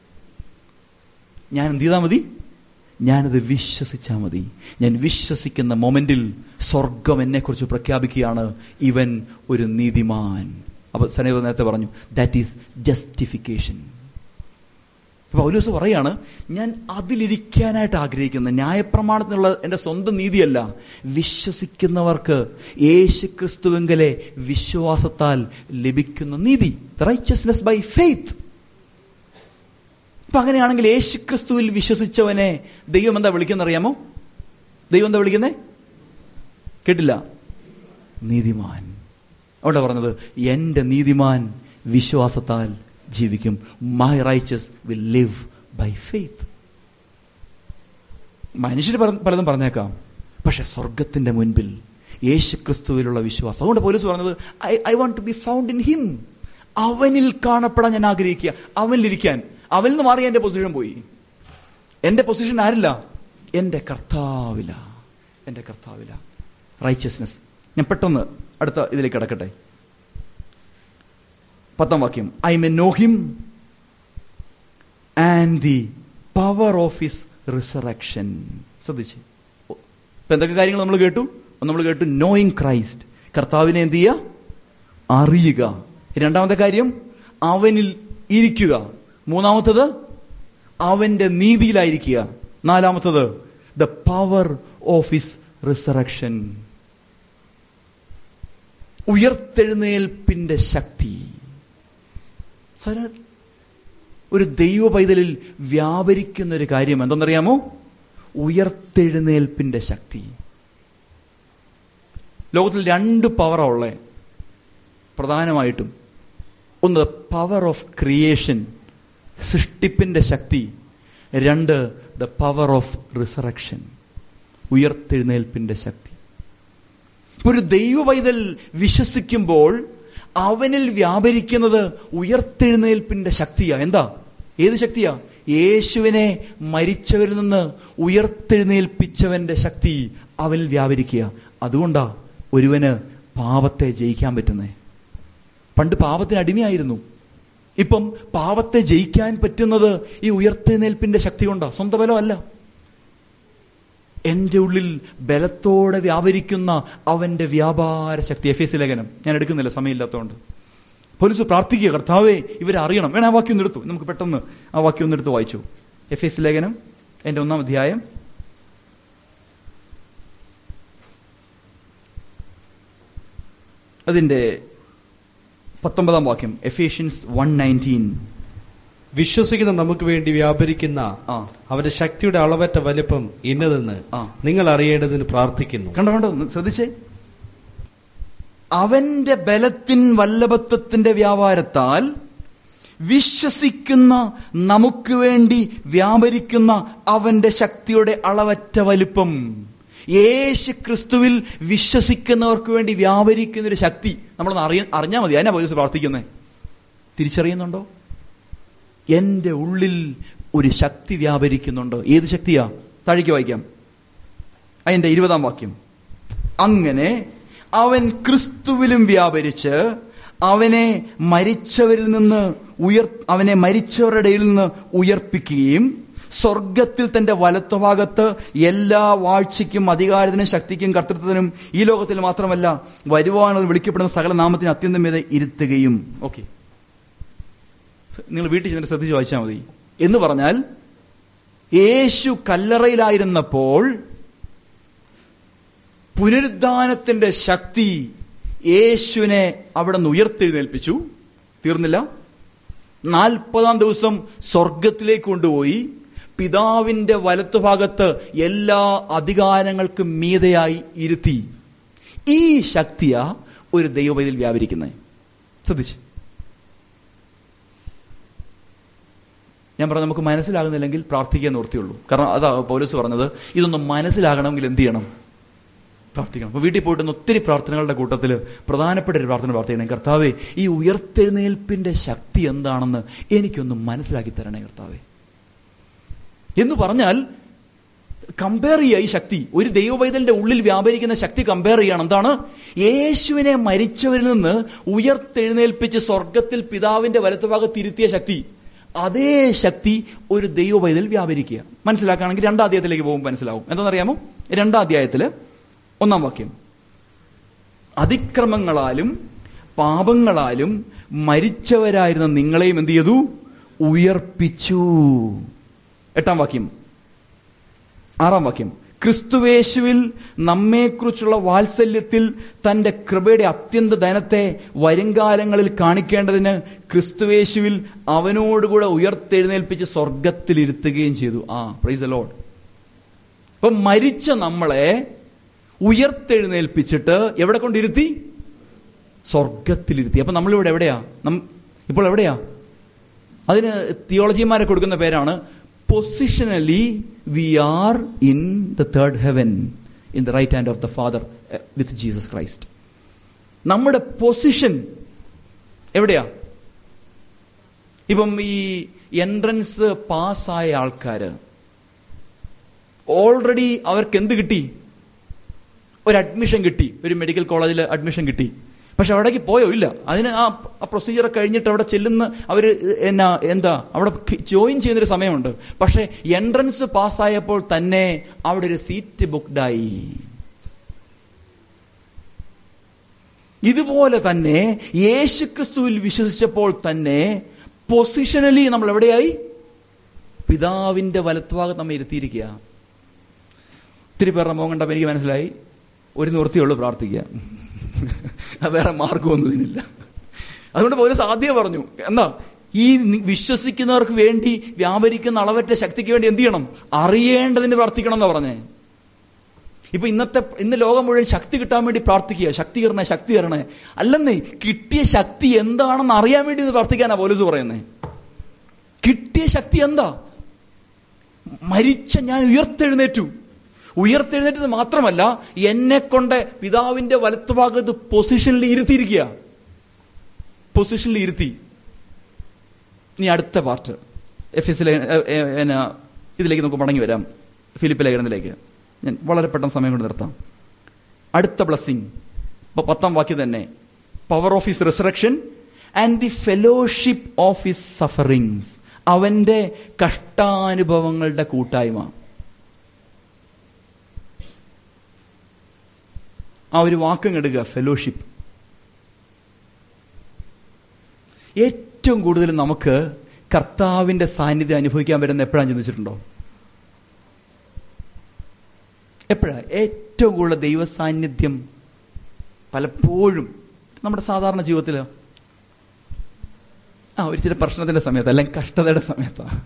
ഞാൻ എന്ത് ചെയ്താൽ മതി ഞാനത് വിശ്വസിച്ചാൽ മതി ഞാൻ വിശ്വസിക്കുന്ന മൊമെന്റിൽ സ്വർഗം എന്നെക്കുറിച്ച് പ്രഖ്യാപിക്കുകയാണ് ഇവൻ ഒരു നീതിമാൻ അപ്പൊ സനീപ നേരത്തെ പറഞ്ഞു ദാറ്റ് ഈസ് ജസ്റ്റിഫിക്കേഷൻ പൗലൂസ് പറയാണ് ഞാൻ അതിലിരിക്കാനായിട്ട് ആഗ്രഹിക്കുന്ന ന്യായപ്രമാണത്തിനുള്ള എന്റെ സ്വന്തം നീതിയല്ല വിശ്വസിക്കുന്നവർക്ക് യേശു ക്രിസ്തുവെങ്കിലെ വിശ്വാസത്താൽ ലഭിക്കുന്ന നീതി റൈച്ചസ്നെസ് ബൈ ഫെയ്ത്ത് അപ്പൊ അങ്ങനെയാണെങ്കിൽ യേശു ക്രിസ്തുവിൽ വിശ്വസിച്ചവനെ ദൈവം എന്താ വിളിക്കുന്നറിയാമോ ദൈവം എന്താ വിളിക്കുന്നേ കേട്ടില്ല നീതിമാൻ അവിടെ പറഞ്ഞത് എന്റെ നീതിമാൻ വിശ്വാസത്താൽ ജീവിക്കും my righteous will live by faith മനുഷ്യർ പലതും പറഞ്ഞേക്കാം പക്ഷെ സ്വർഗത്തിന്റെ മുൻപിൽ യേശു ക്രിസ്തുവിലുള്ള വിശ്വാസം അതുകൊണ്ട് പോലീസ് പറഞ്ഞത് I I want to be found in him അവനിൽ കാണപ്പെടാൻ ഞാൻ ആഗ്രഹിക്കുക അവനിലിരിക്കാൻ അവനിൽ നിന്ന് മാറി എന്റെ പൊസിഷൻ പോയി എന്റെ പൊസിഷൻ ആരില്ല എന്റെ കർത്താവില എന്റെ കർത്താവില റൈച്ചസ്നെസ് ഞാൻ പെട്ടെന്ന് അടുത്ത ഇതിലേക്ക് കിടക്കട്ടെ പത്താം വാക്യം I may know him and the power of his resurrection ശ്രദ്ധിച്ച് ഇപ്പൊ എന്തൊക്കെ കാര്യങ്ങൾ നമ്മൾ കേട്ടു നമ്മൾ കേട്ടു നോയിങ് ക്രൈസ്റ്റ് കർത്താവിനെ എന്ത് ചെയ്യുക അറിയുക രണ്ടാമത്തെ കാര്യം അവനിൽ ഇരിക്കുക മൂന്നാമത്തത് അവന്റെ നീതിയിലായിരിക്കുക നാലാമത്തത് the power of his resurrection ഉയർത്തെഴുന്നേൽപ്പിന്റെ ശക്തി സാര ഒരു ദൈവ പൈതലിൽ വ്യാപരിക്കുന്ന ഒരു കാര്യം എന്തെന്നറിയാമോ ഉയർത്തെഴുന്നേൽപ്പിന്റെ ശക്തി ലോകത്തിൽ രണ്ട് പവറാ ഉള്ളേ പ്രധാനമായിട്ടും ഒന്ന് പവർ ഓഫ് ക്രിയേഷൻ സൃഷ്ടിപ്പിന്റെ ശക്തി രണ്ട് ദ പവർ ഓഫ് റിസറക്ഷൻ ഉയർത്തെഴുന്നേൽപ്പിന്റെ ശക്തി ഒരു ദൈവ പൈതൽ വിശ്വസിക്കുമ്പോൾ അവനിൽ വ്യാപരിക്കുന്നത് ഉയർത്തെഴുന്നേൽപ്പിന്റെ ശക്തിയാ എന്താ ഏത് ശക്തിയാ യേശുവിനെ മരിച്ചവരിൽ നിന്ന് ഉയർത്തെഴുന്നേൽപ്പിച്ചവന്റെ ശക്തി അവനിൽ വ്യാപരിക്കുക അതുകൊണ്ടാ ഒരുവന് പാപത്തെ ജയിക്കാൻ പറ്റുന്നേ പണ്ട് പാപത്തിന് അടിമയായിരുന്നു ഇപ്പം പാപത്തെ ജയിക്കാൻ പറ്റുന്നത് ഈ ഉയർത്തെഴുന്നേൽപ്പിന്റെ ശക്തി കൊണ്ടാ സ്വന്തം ബലമല്ല എന്റെ ഉള്ളിൽ ബലത്തോടെ വ്യാപരിക്കുന്ന അവന്റെ വ്യാപാര ശക്തി എഫ് എസ് ലേഖനം ഞാൻ എടുക്കുന്നില്ല സമയമില്ലാത്തതുകൊണ്ട് പോലീസ് പ്രാർത്ഥിക്കുക കർത്താവേ ഇവരെ അറിയണം വേണം ആ വാക്യം ഒന്ന് എടുത്തു നമുക്ക് പെട്ടെന്ന് ആ വാക്യം ഒന്ന് എടുത്ത് വായിച്ചു എഫ് എസ് ലേഖനം എന്റെ ഒന്നാം അധ്യായം അതിന്റെ പത്തൊമ്പതാം വാക്യം എഫേഷ്യൻസ് വൺ നയൻറ്റീൻ വിശ്വസിക്കുന്ന നമുക്ക് വേണ്ടി വ്യാപരിക്കുന്ന ആ അവന്റെ ശക്തിയുടെ അളവറ്റ വലിപ്പം ഇന്നതെന്ന് ആ. നിങ്ങൾ അറിയേണ്ടതിന് പ്രാർത്ഥിക്കുന്നു കണ്ടോ കണ്ടോ ഒന്ന് ശ്രദ്ധിച്ചേ അവന്റെ ബലത്തിൻ വല്ലഭത്വത്തിന്റെ വ്യാപാരത്താൽ വിശ്വസിക്കുന്ന നമുക്ക് വേണ്ടി വ്യാപരിക്കുന്ന അവന്റെ ശക്തിയുടെ അളവറ്റ വലിപ്പം യേശു ക്രിസ്തുവിൽ വിശ്വസിക്കുന്നവർക്ക് വേണ്ടി വ്യാപരിക്കുന്ന ഒരു ശക്തി നമ്മളൊന്ന് അറിയ അറിഞ്ഞാൽ മതി അതിനാ പോലീസ് പ്രാർത്ഥിക്കുന്നേ തിരിച്ചറിയുന്നുണ്ടോ എന്റെ ഉള്ളിൽ ഒരു ശക്തി വ്യാപരിക്കുന്നുണ്ട് ഏത് ശക്തിയാ താഴേക്ക് വായിക്കാം അതിന്റെ ഇരുപതാം വാക്യം അങ്ങനെ അവൻ ക്രിസ്തുവിലും വ്യാപരിച്ച് അവനെ മരിച്ചവരിൽ നിന്ന് ഉയർ അവനെ മരിച്ചവരുടെ ഇടയിൽ നിന്ന് ഉയർപ്പിക്കുകയും സ്വർഗത്തിൽ തന്റെ വലത്തുഭാഗത്ത് എല്ലാ വാഴ്ചയ്ക്കും അധികാരത്തിനും ശക്തിക്കും കർത്തൃത്വത്തിനും ഈ ലോകത്തിൽ മാത്രമല്ല വരുവാനുള്ള വിളിക്കപ്പെടുന്ന സകല നാമത്തിന് അത്യന്തം മീതെ ഇരുത്തുകയും ഓക്കെ നിങ്ങൾ വീട്ടിൽ ചെന്നിട്ട് ശ്രദ്ധിച്ച് വായിച്ചാൽ മതി എന്ന് പറഞ്ഞാൽ യേശു കല്ലറയിലായിരുന്നപ്പോൾ പുനരുദ്ധാനത്തിന്റെ ശക്തി യേശുവിനെ അവിടെ നിന്ന് ഉയർത്തെഴുന്നേൽപ്പിച്ചു തീർന്നില്ല നാൽപ്പതാം ദിവസം സ്വർഗത്തിലേക്ക് കൊണ്ടുപോയി പിതാവിന്റെ വലത്തുഭാഗത്ത് എല്ലാ അധികാരങ്ങൾക്കും മീതയായി ഇരുത്തി ഈ ശക്തിയാ ഒരു ദൈവപൈതിൽ വ്യാപരിക്കുന്നത് ശ്രദ്ധിച്ച് ഞാൻ പറഞ്ഞ നമുക്ക് മനസ്സിലാകുന്നില്ലെങ്കിൽ പ്രാർത്ഥിക്കാൻ നിർത്തിയുള്ളൂ കാരണം അതാ പൗലസ് പറഞ്ഞത് ഇതൊന്നും മനസ്സിലാകണമെങ്കിൽ എന്ത് ചെയ്യണം പ്രാർത്ഥിക്കണം അപ്പൊ വീട്ടിൽ പോയിട്ട് ഒത്തിരി പ്രാർത്ഥനകളുടെ കൂട്ടത്തിൽ പ്രധാനപ്പെട്ട ഒരു പ്രാർത്ഥന പ്രാർത്ഥിക്കണം കർത്താവെ ഈ ഉയർത്തെഴുന്നേൽപ്പിന്റെ ശക്തി എന്താണെന്ന് എനിക്കൊന്ന് മനസ്സിലാക്കി തരണേ കർത്താവെ എന്ന് പറഞ്ഞാൽ കമ്പയർ ചെയ്യുക ഈ ശക്തി ഒരു ദൈവവൈതലിന്റെ ഉള്ളിൽ വ്യാപരിക്കുന്ന ശക്തി കമ്പയർ ചെയ്യണം എന്താണ് യേശുവിനെ മരിച്ചവരിൽ നിന്ന് ഉയർത്തെഴുന്നേൽപ്പിച്ച് സ്വർഗത്തിൽ പിതാവിന്റെ വലത്തുഭാഗത്ത് ഇരുത്തിയ ശക്തി അതേ ശക്തി ഒരു ദൈവവൈതൽ വ്യാപരിക്കുക മനസ്സിലാക്കുകയാണെങ്കിൽ രണ്ടാം അധ്യായത്തിലേക്ക് പോകുമ്പോൾ മനസ്സിലാവും എന്താണെന്നറിയാമോ രണ്ടാം അധ്യായത്തില് ഒന്നാം വാക്യം അതിക്രമങ്ങളാലും പാപങ്ങളാലും മരിച്ചവരായിരുന്ന നിങ്ങളെയും എന്ത് ചെയ്തു ഉയർപ്പിച്ചു എട്ടാം വാക്യം ആറാം വാക്യം ക്രിസ്തുവേശുവിൽ നമ്മെക്കുറിച്ചുള്ള വാത്സല്യത്തിൽ തന്റെ കൃപയുടെ അത്യന്ത ധനത്തെ വരുംകാലങ്ങളിൽ കാണിക്കേണ്ടതിന് ക്രിസ്തുവേശുവിൽ അവനോടുകൂടെ ഉയർത്തെഴുന്നേൽപ്പിച്ച് സ്വർഗത്തിലിരുത്തുകയും ചെയ്തു ആ പ്രൈസ് ലോഡ് അപ്പൊ മരിച്ച നമ്മളെ ഉയർത്തെഴുന്നേൽപ്പിച്ചിട്ട് എവിടെ കൊണ്ടിരുത്തി സ്വർഗത്തിലിരുത്തി അപ്പൊ നമ്മളിവിടെ എവിടെയാ നം- ഇപ്പോൾ എവിടെയാ അതിന് തിയോളജിമാരെ കൊടുക്കുന്ന പേരാണ് positionally we are in the third heaven in the right hand of the father with Jesus Christ നമ്മുടെ പൊസിഷൻ എവിടെയാ ഇപ്പം ഈ എൻട്രൻസ് പാസ്സായ ആൾക്കാര് ഓൾറെഡി അവർക്ക് എന്ത് കിട്ടി ഒരു അഡ്മിഷൻ കിട്ടി ഒരു മെഡിക്കൽ കോളേജിൽ അഡ്മിഷൻ കിട്ടി പക്ഷെ അവിടേക്ക് പോയോ ഇല്ല അതിന് ആ പ്രൊസീജിയർ കഴിഞ്ഞിട്ട് അവിടെ ചെല്ലുന്ന അവര് എന്നാ എന്താ അവിടെ ജോയിൻ ചെയ്യുന്നൊരു സമയമുണ്ട് പക്ഷെ എൻട്രൻസ് പാസ്സായപ്പോൾ തന്നെ അവിടെ ഒരു സീറ്റ് ബുക്ക്ഡായി ഇതുപോലെ തന്നെ യേശുക്രിസ്തുവിൽ വിശ്വസിച്ചപ്പോൾ തന്നെ പൊസിഷനലി നമ്മൾ എവിടെയായി പിതാവിന്റെ വലത്തുഭാഗത്ത് നമ്മെ ഇരുത്തിയിരിക്കുക ഒത്തിരി പേരുടെ മോൻ കണ്ടപ്പോൾ എനിക്ക് മനസ്സിലായി ഒരു നിവൃത്തിയുള്ളൂ പ്രാർത്ഥിക്കുക അത് വേറെ മാർഗമൊന്നും ഇതിനില്ല അതുകൊണ്ട് പോലെ സാധ്യ പറഞ്ഞു എന്താ ഈ നി- വിശ്വസിക്കുന്നവർക്ക് വേണ്ടി വ്യാപരിക്കുന്ന അളവറ്റ ശക്തിക്ക് വേണ്ടി എന്ത് ചെയ്യണം അറിയേണ്ടതിന് പ്രാർത്ഥിക്കണം എന്നാ പറഞ്ഞേ ഇപ്പൊ ഇന്നത്തെ ഇന്ന് ലോകം മുഴുവൻ ശക്തി കിട്ടാൻ വേണ്ടി പ്രാർത്ഥിക്കുക ശക്തി തരണേ ശക്തി തരണേ അല്ലെന്നേ കിട്ടിയ ശക്തി എന്താണെന്ന് അറിയാൻ വേണ്ടി ഇത് പ്രാർത്ഥിക്കാനാ പോലീസ് പറയുന്നേ കിട്ടിയ ശക്തി എന്താ മരിച്ച ഞാൻ ഉയർത്തെഴുന്നേറ്റു ഉയർത്തെഴുന്നേറ്റത് മാത്രമല്ല എന്നെ കൊണ്ട് പിതാവിന്റെ വലത്തുഭാഗത്ത് പൊസിഷനിൽ ഇരുത്തിയിരിക്കുക പൊസിഷനിൽ ഇരുത്തി ഇനി അടുത്ത പാർട്ട് എഫ് എസ് ഇതിലേക്ക് നമുക്ക് മടങ്ങി വരാം ഫിലിപ്പ് ലേഖനത്തിലേക്ക് ഞാൻ വളരെ പെട്ടെന്ന് സമയം കൊണ്ട് നിർത്താം അടുത്ത ബ്ലസ്സിംഗ് പത്താം വാക്യം തന്നെ power of his resurrection and the fellowship of his sufferings അവന്റെ കഷ്ടാനുഭവങ്ങളുടെ കൂട്ടായ്മ ആ ഒരു വാക്കം എടുക്കുക ഫെലോഷിപ്പ് ഏറ്റവും കൂടുതൽ നമുക്ക് കർത്താവിന്റെ സാന്നിധ്യം അനുഭവിക്കാൻ പറ്റുന്ന എപ്പോഴാണ് ചിന്തിച്ചിട്ടുണ്ടോ എപ്പോഴാ ഏറ്റവും കൂടുതൽ ദൈവ സാന്നിധ്യം പലപ്പോഴും നമ്മുടെ സാധാരണ ജീവിതത്തിൽ ആ ഒരു ചില പ്രശ്നത്തിന്റെ സമയത്ത് അല്ലെങ്കിൽ കഷ്ടതയുടെ സമയത്താണ്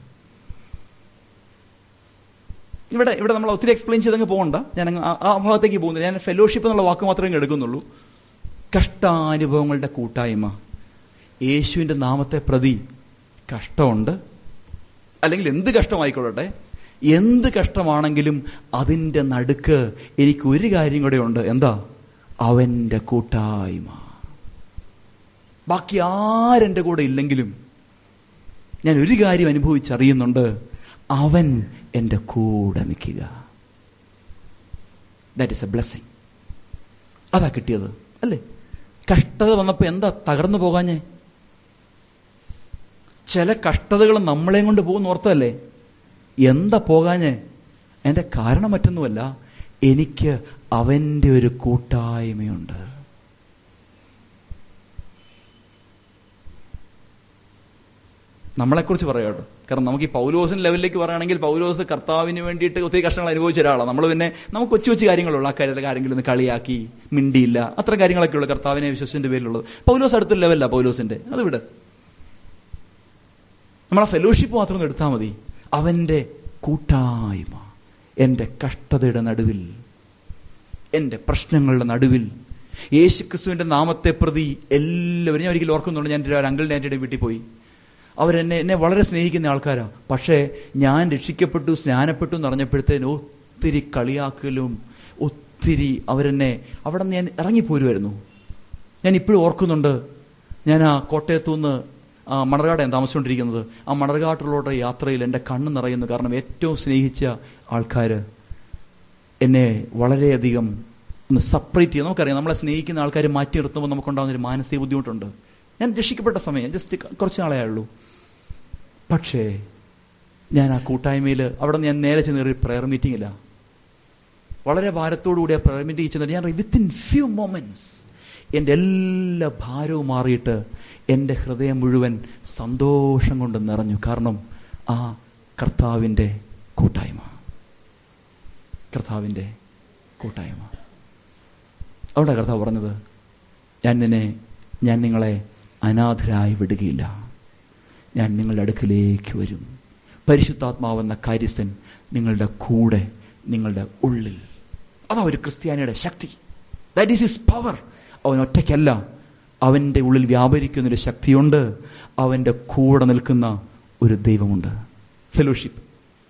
ഇവിടെ ഇവിടെ നമ്മൾ ഒത്തിരി എക്സ്പ്ലെയിൻ ചെയ്തങ്ങ് പോകണ്ട ഞാൻ അങ്ങ് ആ- ആ ഭാഗത്തേക്ക് പോകുന്നില്ല ഞാൻ ഫെലോഷിപ്പ് എന്നുള്ള വാക്ക് മാത്രമേ ഇങ്ങ് എടുക്കുന്നുള്ളൂ കഷ്ടാനുഭവങ്ങളുടെ കൂട്ടായ്മ യേശുവിന്റെ നാമത്തെ പ്രതി കഷ്ടമുണ്ട് അല്ലെങ്കിൽ എന്ത് കഷ്ടമായിക്കൊള്ളട്ടെ എന്ത് കഷ്ടമാണെങ്കിലും അതിന്റെ നടുക്ക് എനിക്ക് ഒരു കാര്യം കൂടെ ഉണ്ട് എന്താ അവന്റെ കൂട്ടായ്മ ബാക്കി ആരെന്റെ കൂടെ ഇല്ലെങ്കിലും ഞാൻ ഒരു കാര്യം അനുഭവിച്ചറിയുന്നുണ്ട് അവൻ എന്റെ കൂടെ നിൽക്കുക ദാറ്റ് ഇസ് എ ബ്ലെസ്സിങ് അതാ കിട്ടിയത് അല്ലേ കഷ്ടത വന്നപ്പോ എന്താ തകർന്നു പോകാഞ്ഞേ ചില കഷ്ടതകൾ നമ്മളെയും കൊണ്ട് പോകുന്ന ഓർത്തല്ലേ എന്താ പോകാഞ്ഞേ എന്റെ കാരണം മറ്റൊന്നുമല്ല എനിക്ക് അവന്റെ ഒരു കൂട്ടായ്മയുണ്ട് നമ്മളെക്കുറിച്ച് പറയാം കേട്ടോ കാരണം നമുക്ക് ഈ പൗലോസിന്റെ ലെവലിലേക്ക് പറയുകയാണെങ്കിൽ പൗലോസ് കർത്താവിന് വേണ്ടിയിട്ട് ഒത്തിരി കഷ്ടങ്ങൾ അനുഭവിച്ച ഒരാളാണ് നമ്മൾ പിന്നെ നമുക്ക് കൊച്ചു കൊച്ചു കാര്യങ്ങളുള്ളൂ ആ കാര്യത്തിൽ ആരെങ്കിലും ഒന്ന് കളിയാക്കി മിണ്ടിയില്ല അത്ര കാര്യങ്ങളൊക്കെ ഉള്ളൂ കർത്താവിനെ വിശ്വസിന്റെ പേരിലുള്ളത് പൗലോസ് അടുത്ത ലെവലല്ല പൗലോസിന്റെ അത് വിട് നമ്മൾ ആ ഫെലോഷിപ്പ് മാത്രം ഒന്ന് എടുത്താൽ മതി അവന്റെ കൂട്ടായ്മ എന്റെ കഷ്ടതയുടെ നടുവിൽ എന്റെ പ്രശ്നങ്ങളുടെ നടുവിൽ യേശുക്രിസ്തുവിന്റെ നാമത്തെ പ്രതി എല്ലാവരും ഞാൻ ഒരിക്കലും ഓർക്കുന്നുണ്ട് ഞാൻ എൻ്റെ ഒരു അങ്കിളിൻ്റെ ആൻറ്റിയുടെ വീട്ടിൽ പോയി അവരെന്നെ എന്നെ വളരെ സ്നേഹിക്കുന്ന ആൾക്കാരാ പക്ഷേ ഞാൻ രക്ഷിക്കപ്പെട്ടു സ്നാനപ്പെട്ടു എന്ന് അറിഞ്ഞപ്പോഴത്തേന് ഒത്തിരി കളിയാക്കലും ഒത്തിരി അവരെന്നെ അവിടെ നിന്ന് ഞാൻ ഇറങ്ങിപ്പോരുമായിരുന്നു ഞാൻ ഇപ്പോഴും ഓർക്കുന്നുണ്ട് ഞാൻ ആ കോട്ടയത്തു നിന്ന് ആ മണർകാടാണ് താമസിച്ചുകൊണ്ടിരിക്കുന്നത് ആ മണർകാട്ടിലുള്ള യാത്രയിൽ എൻ്റെ കണ്ണ് നിറയുന്നു കാരണം ഏറ്റവും സ്നേഹിച്ച ആൾക്കാർ എന്നെ വളരെയധികം ഒന്ന് സെപ്പറേറ്റ് ചെയ്യുക നമുക്കറിയാം നമ്മളെ സ്നേഹിക്കുന്ന ആൾക്കാരെ മാറ്റി നിർത്തുമ്പോൾ നമുക്കുണ്ടാകുന്ന ഒരു മാനസിക ബുദ്ധിമുട്ടുണ്ട് ഞാൻ രക്ഷിക്കപ്പെട്ട സമയം ജസ്റ്റ് കുറച്ച് നാളേ ആയുള്ളൂ പക്ഷേ ഞാൻ ആ കൂട്ടായ്മയിൽ അവിടെ നിന്ന് ഞാൻ നേരെ ചെന്ന് ഒരു പ്രെയർ മീറ്റിംഗില്ല വളരെ ഭാരത്തോടുകൂടി ആ പ്രെയർ മീറ്റിംഗ് ചെന്നിട്ട് ഞാൻ വിത്തിൻ ഫ്യൂ മൊമെന്റ്സ് എൻ്റെ എല്ലാ ഭാരവും മാറിയിട്ട് എൻ്റെ ഹൃദയം മുഴുവൻ സന്തോഷം കൊണ്ട് നിറഞ്ഞു കാരണം ആ കർത്താവിൻ്റെ കൂട്ടായ്മ കർത്താവിൻ്റെ കൂട്ടായ്മ അവിടെ കർത്താവ് പറഞ്ഞത് ഞാൻ നിന്നെ ഞാൻ നിങ്ങളെ അനാഥരായി വിടുകയില്ല ഞാൻ നിങ്ങളുടെ അടുക്കിലേക്ക് വരും പരിശുദ്ധാത്മാവെന്ന കാര്യസ്ഥൻ നിങ്ങളുടെ കൂടെ നിങ്ങളുടെ ഉള്ളിൽ അതാ ഒരു ക്രിസ്ത്യാനിയുടെ ശക്തി ദാറ്റ് ഈസ് ഹിസ് പവർ അവൻ ഒറ്റയ്ക്കല്ല അവന്റെ ഉള്ളിൽ വ്യാപരിക്കുന്ന ഒരു ശക്തിയുണ്ട് അവന്റെ കൂടെ നിൽക്കുന്ന ഒരു ദൈവമുണ്ട് ഫെലോഷിപ്പ്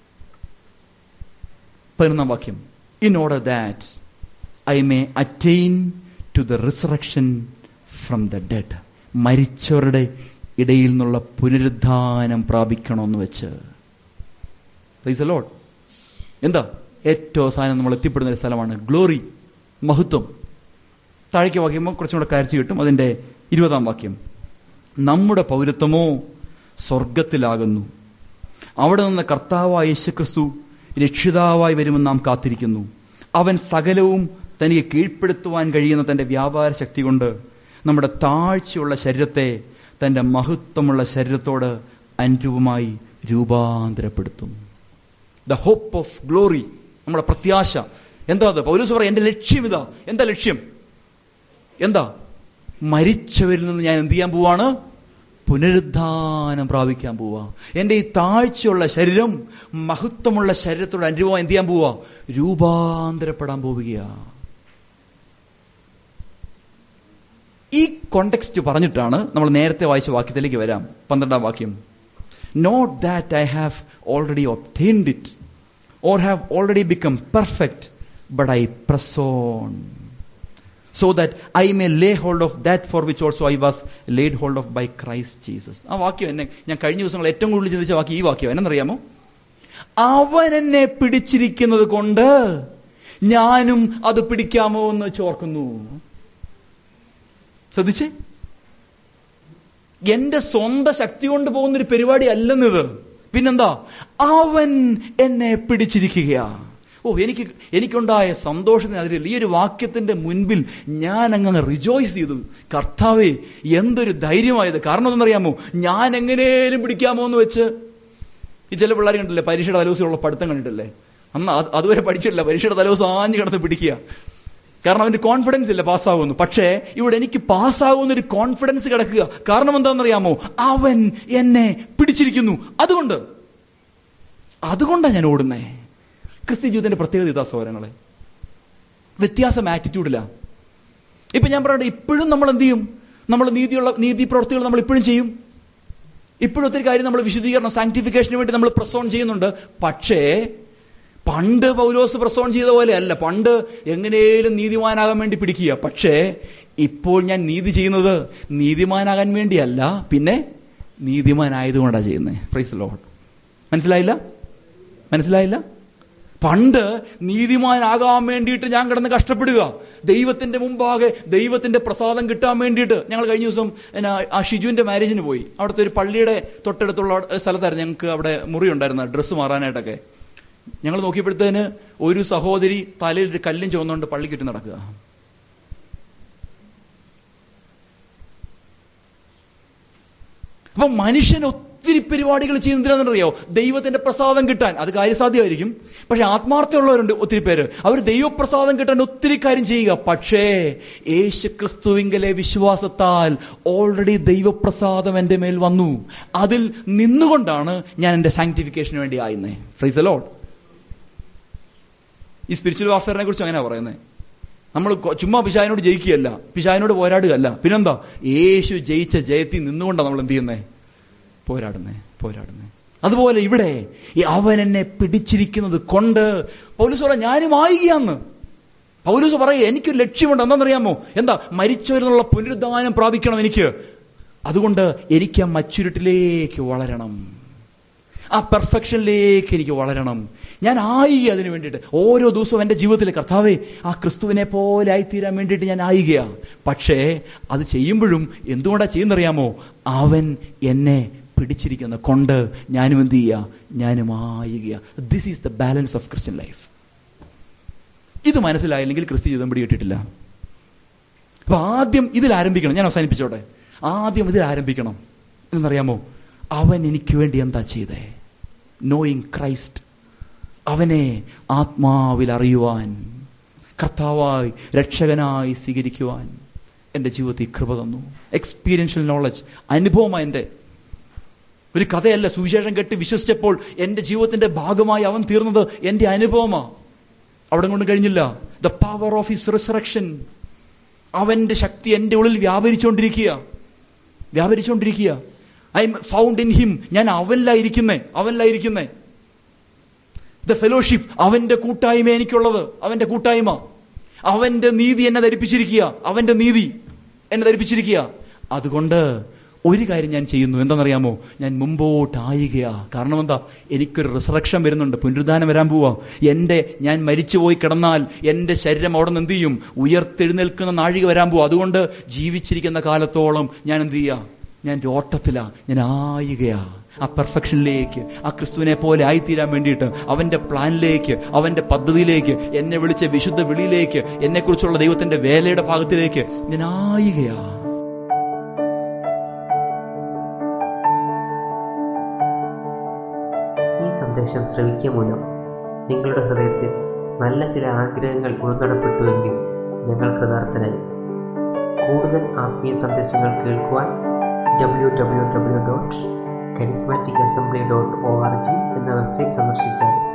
പതിനൊന്നാം വാക്യം in order that I may attain to the resurrection from the dead മരിച്ചവരുടെ ഇടയിൽ നിന്നുള്ള പുനരുദ്ധാനം പ്രാപിക്കണമെന്ന് വെച്ച് Praise the Lord. എന്താ ഏറ്റവും അവസാനം നമ്മൾ എത്തിപ്പെടുന്ന ഒരു സ്ഥലമാണ് ഗ്ലോറി മഹത്വം താഴേക്ക് വാക്യം കുറച്ചും കൂടെ കയർച്ചു കിട്ടും അതിന്റെ ഇരുപതാം വാക്യം നമ്മുടെ പൗരത്വമോ സ്വർഗത്തിലാകുന്നു അവിടെ നിന്ന് കർത്താവായ യേശുക്രിസ്തു രക്ഷിതാവായി വരുമെന്ന് നാം കാത്തിരിക്കുന്നു അവൻ സകലവും തനിക്ക് കീഴ്പ്പെടുത്തുവാൻ കഴിയുന്ന തന്റെ വ്യാപാര ശക്തി കൊണ്ട് നമ്മുടെ താഴ്ചയുള്ള ശരീരത്തെ തന്റെ മഹത്വമുള്ള ശരീരത്തോട് അനുരൂപമായി രൂപാന്തരപ്പെടുത്തും ദ ഹോപ്പ് ഓഫ് ഗ്ലോറി നമ്മുടെ പ്രത്യാശ എന്താ അത് പൗലൂസ് പറയാം എന്റെ ലക്ഷ്യം ഇതാ എന്താ ലക്ഷ്യം എന്താ മരിച്ചവരിൽ നിന്ന് ഞാൻ എന്ത് ചെയ്യാൻ പോവാണ് പുനരുദ്ധാനം പ്രാപിക്കാൻ പോവാ എന്റെ ഈ താഴ്ചയുള്ള ശരീരം മഹത്വമുള്ള ശരീരത്തോട് അനുഭവം എന്ത് ചെയ്യാൻ പോവാ രൂപാന്തരപ്പെടാൻ പോവുകയാ ഈ കോണ്ടെക്സ്റ്റ് പറഞ്ഞിട്ടാണ് നമ്മൾ നേരത്തെ വായിച്ച വാക്യത്തിലേക്ക് വരാം പന്ത്രണ്ടാം വാക്യം not that I have already obtained it or have already become perfect but I press on so that I may lay hold of that for which also I was laid hold of by Christ Jesus ആ വാക്യം എന്നെ ഞാൻ കഴിഞ്ഞ ദിവസങ്ങൾ ഏറ്റവും കൂടുതൽ ചിന്തിച്ച വാക്യം ഈ വാക്യം എന്നറിയാമോ അവൻ എന്നെ പിടിച്ചിരിക്കുന്നത് കൊണ്ട് ഞാനും അത് പിടിക്കാമോ എന്ന് ചോർക്കുന്നു ശ്രദ്ധിച്ചേ എന്റെ സ്വന്തം ശക്തി കൊണ്ട് പോകുന്ന ഒരു പരിപാടി അല്ലെന്നിത് പിന്നെന്താ അവൻ എന്നെ പിടിച്ചിരിക്കുകയാ ഓ എനിക്ക് എനിക്കുണ്ടായ സന്തോഷത്തിന് അതിൽ ഈ ഒരു വാക്യത്തിന്റെ മുൻപിൽ ഞാൻ അങ്ങ് റിജോയ്സ് ചെയ്തു കർത്താവേ എന്തൊരു ധൈര്യമായത് കാരണം എന്തെന്നറിയാമോ ഞാൻ എങ്ങനെയും പിടിക്കാമോ എന്ന് വെച്ച് ഈ ചില പിള്ളേർ കണ്ടില്ലേ പരീക്ഷയുടെ തലേദിവസമുള്ള പഠിത്തം കണ്ടിട്ടില്ലേ അന്ന് അത് അതുവരെ പഠിച്ചിട്ടില്ല പരീക്ഷയുടെ തലേദിവസം ആഞ്ഞു കിടന്ന് പിടിക്കുക കാരണം അവന്റെ കോൺഫിഡൻസ് ഇല്ല പാസ്സാകുന്നു പക്ഷേ ഇവിടെ എനിക്ക് പാസ്സാകുന്ന ഒരു കോൺഫിഡൻസ് കിടക്കുക കാരണം എന്താണെന്നറിയാമോ അവൻ എന്നെ പിടിച്ചിരിക്കുന്നു അതുകൊണ്ട് അതുകൊണ്ടാണ് ഞാൻ ഓടുന്നേ ക്രിസ്ത്യ ജീവിതത്തിന്റെ പ്രത്യേകത ഇതാ സോരങ്ങളെ വ്യത്യാസം ആറ്റിറ്റ്യൂഡില്ല ഇപ്പൊ ഞാൻ പറയട്ടെ ഇപ്പോഴും നമ്മൾ എന്ത് ചെയ്യും നമ്മൾ നീതിയുള്ള നീതി പ്രവൃത്തികൾ നമ്മൾ ഇപ്പോഴും ചെയ്യും ഇപ്പോഴും ഒത്തിരി കാര്യം നമ്മൾ വിശദീകരണം സാങ്ക്ടിഫിക്കേഷന് വേണ്ടി നമ്മൾ പ്രസോൺ ചെയ്യുന്നുണ്ട് പക്ഷേ പണ്ട് പൗലോസ് പ്രസോൺ ചെയ്ത പോലെ അല്ല പണ്ട് എങ്ങനെയും നീതിമാനാകാൻ വേണ്ടി പിടിക്കുക പക്ഷേ ഇപ്പോൾ ഞാൻ നീതി ചെയ്യുന്നത് നീതിമാനാകാൻ വേണ്ടിയല്ല പിന്നെ നീതിമാനായതുകൊണ്ടാണ് ചെയ്യുന്നത് പ്രൈസ് ലോഡ് മനസ്സിലായില്ല മനസ്സിലായില്ല പണ്ട് നീതിമാനാകാൻ വേണ്ടിയിട്ട് ഞാൻ കിടന്ന് കഷ്ടപ്പെടുക ദൈവത്തിന്റെ മുമ്പാകെ ദൈവത്തിന്റെ പ്രസാദം കിട്ടാൻ വേണ്ടിയിട്ട് ഞങ്ങൾ കഴിഞ്ഞ ദിവസം എന്നാ ആ ഷിജുവിന്റെ മാരേജിന് പോയി അവിടുത്തെ ഒരു പള്ളിയുടെ തൊട്ടടുത്തുള്ള സ്ഥലത്തായിരുന്നു ഞങ്ങൾക്ക് അവിടെ മുറി ഉണ്ടായിരുന്ന ഡ്രസ്സ് മാറാനായിട്ടൊക്കെ ഞങ്ങൾ നോക്കിയപ്പോഴത്തേന് ഒരു സഹോദരി തലയിൽ ഒരു കല്ലും ചുവന്നുകൊണ്ട് പള്ളിക്ക് ചുറ്റും നടക്കുക അപ്പൊ മനുഷ്യൻ ഒത്തിരി പരിപാടികൾ ചെയ്യുന്നതിനാണെന്നറിയോ ദൈവത്തിന്റെ പ്രസാദം കിട്ടാൻ അത് കാര്യസാധ്യമായിരിക്കും പക്ഷെ ആത്മാർത്ഥമുള്ളവരുണ്ട് ഒത്തിരി പേര് അവർ ദൈവപ്രസാദം കിട്ടാൻ ഒത്തിരി കാര്യം ചെയ്യുക പക്ഷേ യേശു ക്രിസ്തുവിങ്കലെ വിശ്വാസത്താൽ ഓൾറെഡി ദൈവപ്രസാദം എന്റെ മേൽ വന്നു അതിൽ നിന്നുകൊണ്ടാണ് ഞാൻ എന്റെ സാങ്ക്ടിഫിക്കേഷന് വേണ്ടി ആയിരുന്നേ ഫ്രൈസ് ലോഡ് ഈ സ്പിരിച്വൽ വാർഫെയറിനെ കുറിച്ച് അങ്ങനെ പറയുന്നത് നമ്മൾ കൊ- ചുമ്മാ പിശാവിനോട് ജയിക്കുകയല്ല പിശാവിനോട് പോരാടുകയല്ല പിന്നെന്താ യേശു ജയിച്ച ജയത്തിൽ നിന്നുകൊണ്ടാണ് നമ്മൾ എന്ത് ചെയ്യുന്നേ പോരാടുന്നേ പോരാടുന്നേ അതുപോലെ ഇവിടെ ഈ അവൻ എന്നെ പിടിച്ചിരിക്കുന്നത് കൊണ്ട് പൗലൂസ് പറയാം ഞാനും ആയികയാന്ന് പൗലൂസ് പറയുക എനിക്കൊരു ലക്ഷ്യമുണ്ട് എന്താണെന്നറിയാമോ എന്താ മരിച്ചവരിൽ നിന്നുള്ള പുനരുദ്ധാനം പ്രാപിക്കണം എനിക്ക് അതുകൊണ്ട് എനിക്ക് ആ മച്ചുരുട്ടിലേക്ക് വളരണം ആ പെർഫെക്ഷനിലേക്ക് എനിക്ക് വളരണം ഞാൻ ആയി അതിനു വേണ്ടിയിട്ട് ഓരോ ദിവസവും എൻ്റെ ജീവിതത്തിൽ കർത്താവേ ആ ക്രിസ്തുവിനെ പോലെ ആയിത്തീരാൻ വേണ്ടിയിട്ട് ഞാൻ ആയികയാ പക്ഷേ അത് ചെയ്യുമ്പോഴും എന്തുകൊണ്ടാണ് ചെയ്യുന്നറിയാമോ അവൻ എന്നെ പിടിച്ചിരിക്കുന്ന കൊണ്ട് ഞാനും എന്ത് ചെയ്യുക ഞാനും ആയിക this is the balance of Christian life ഇത് മനസ്സിലായില്ലെങ്കിൽ ക്രിസ്ത്യ ജീവിതം പിടികിട്ടിട്ടില്ല അപ്പൊ ആദ്യം ഇതിൽ ആരംഭിക്കണം ഞാൻ അവസാനിപ്പിച്ചോട്ടെ ആദ്യം ഇതിൽ ആരംഭിക്കണം എന്നറിയാമോ അവൻ എനിക്ക് വേണ്ടി എന്താ ചെയ്തേ നോയിങ് ക്രൈസ്റ്റ് അവനെ ആത്മാവിൽ അറിയുവാൻ കർത്താവായി രക്ഷകനായി സ്വീകരിക്കുവാൻ എൻ്റെ ജീവിതത്തിൽ കൃപ തന്നു എക്സ്പീരിയൻഷ്യൽ നോളജ് അനുഭവമാണ് എൻ്റെ ഒരു കഥയല്ല സുവിശേഷം കേട്ട് വിശ്വസിച്ചപ്പോൾ എൻ്റെ ജീവിതത്തിന്റെ ഭാഗമായി അവൻ തീർന്നത് എൻ്റെ അനുഭവമാ അവിടെ കൊണ്ട് കഴിഞ്ഞില്ല the power of his resurrection അവന്റെ ശക്തി എൻ്റെ ഉള്ളിൽ വ്യാപരിച്ചുകൊണ്ടിരിക്കുക വ്യാപരിച്ചുകൊണ്ടിരിക്കുക I am found in him ഞാൻ അവനിലായിരിക്കുന്നേ അവനിലായിരിക്കുന്നേ ദ ഫെലോഷിപ്പ് അവന്റെ കൂട്ടായ്മ എനിക്കുള്ളത് അവന്റെ കൂട്ടായ്മ അവന്റെ നീതി എന്നെ ധരിപ്പിച്ചിരിക്കുക അവന്റെ നീതി എന്നെ ധരിപ്പിച്ചിരിക്കുക അതുകൊണ്ട് ഒരു കാര്യം ഞാൻ ചെയ്യുന്നു എന്താണെന്നറിയാമോ ഞാൻ മുമ്പോട്ട് ആയികയാ കാരണം എന്താ എനിക്കൊരു റിസറക്ഷൻ വരുന്നുണ്ട് പുനരുദ്ധാനം വരാൻ പോവാ എന്റെ ഞാൻ മരിച്ചുപോയി കിടന്നാൽ എന്റെ ശരീരം അവിടെ നിന്ന് എന്ത് ചെയ്യും ഉയർത്തെഴുന്നേൽക്കുന്ന നാഴിക വരാൻ പോവാ അതുകൊണ്ട് ജീവിച്ചിരിക്കുന്ന കാലത്തോളം ഞാൻ എന്ത് ചെയ്യാ ഞാൻ ഒരു ഓട്ടത്തിലാ ഞാൻ ആയികയാ ആ പെർഫെക്ഷനിലേക്ക് ആ ക്രിസ്തുവിനെ പോലെ ആയിത്തീരാൻ വേണ്ടിയിട്ട് അവന്റെ പ്ലാനിലേക്ക് അവന്റെ പദ്ധതിയിലേക്ക് എന്നെ വിളിച്ച വിശുദ്ധ വിളിയിലേക്ക് എന്നെക്കുറിച്ചുള്ള ദൈവത്തിന്റെ വേലയുടെ ഭാഗത്തിലേക്ക് ഞാൻ ആയികയാ ഈ സന്ദേശം ശ്രവിക്കുക മൂലം നിങ്ങളുടെ ഹൃദയത്തിൽ നല്ല ചില ആഗ്രഹങ്ങൾ ഉൾനടപ്പെട്ടുവെങ്കിൽ ഞങ്ങൾ കൃതാർത്ഥനായി കൂടുതൽ ആത്മീയ സന്ദേശങ്ങൾ കേൾക്കുവാൻ W W W dot charismatic assembly dot O R G എന്ന വെബ്സൈറ്റ് സന്ദർശിച്ചാൽ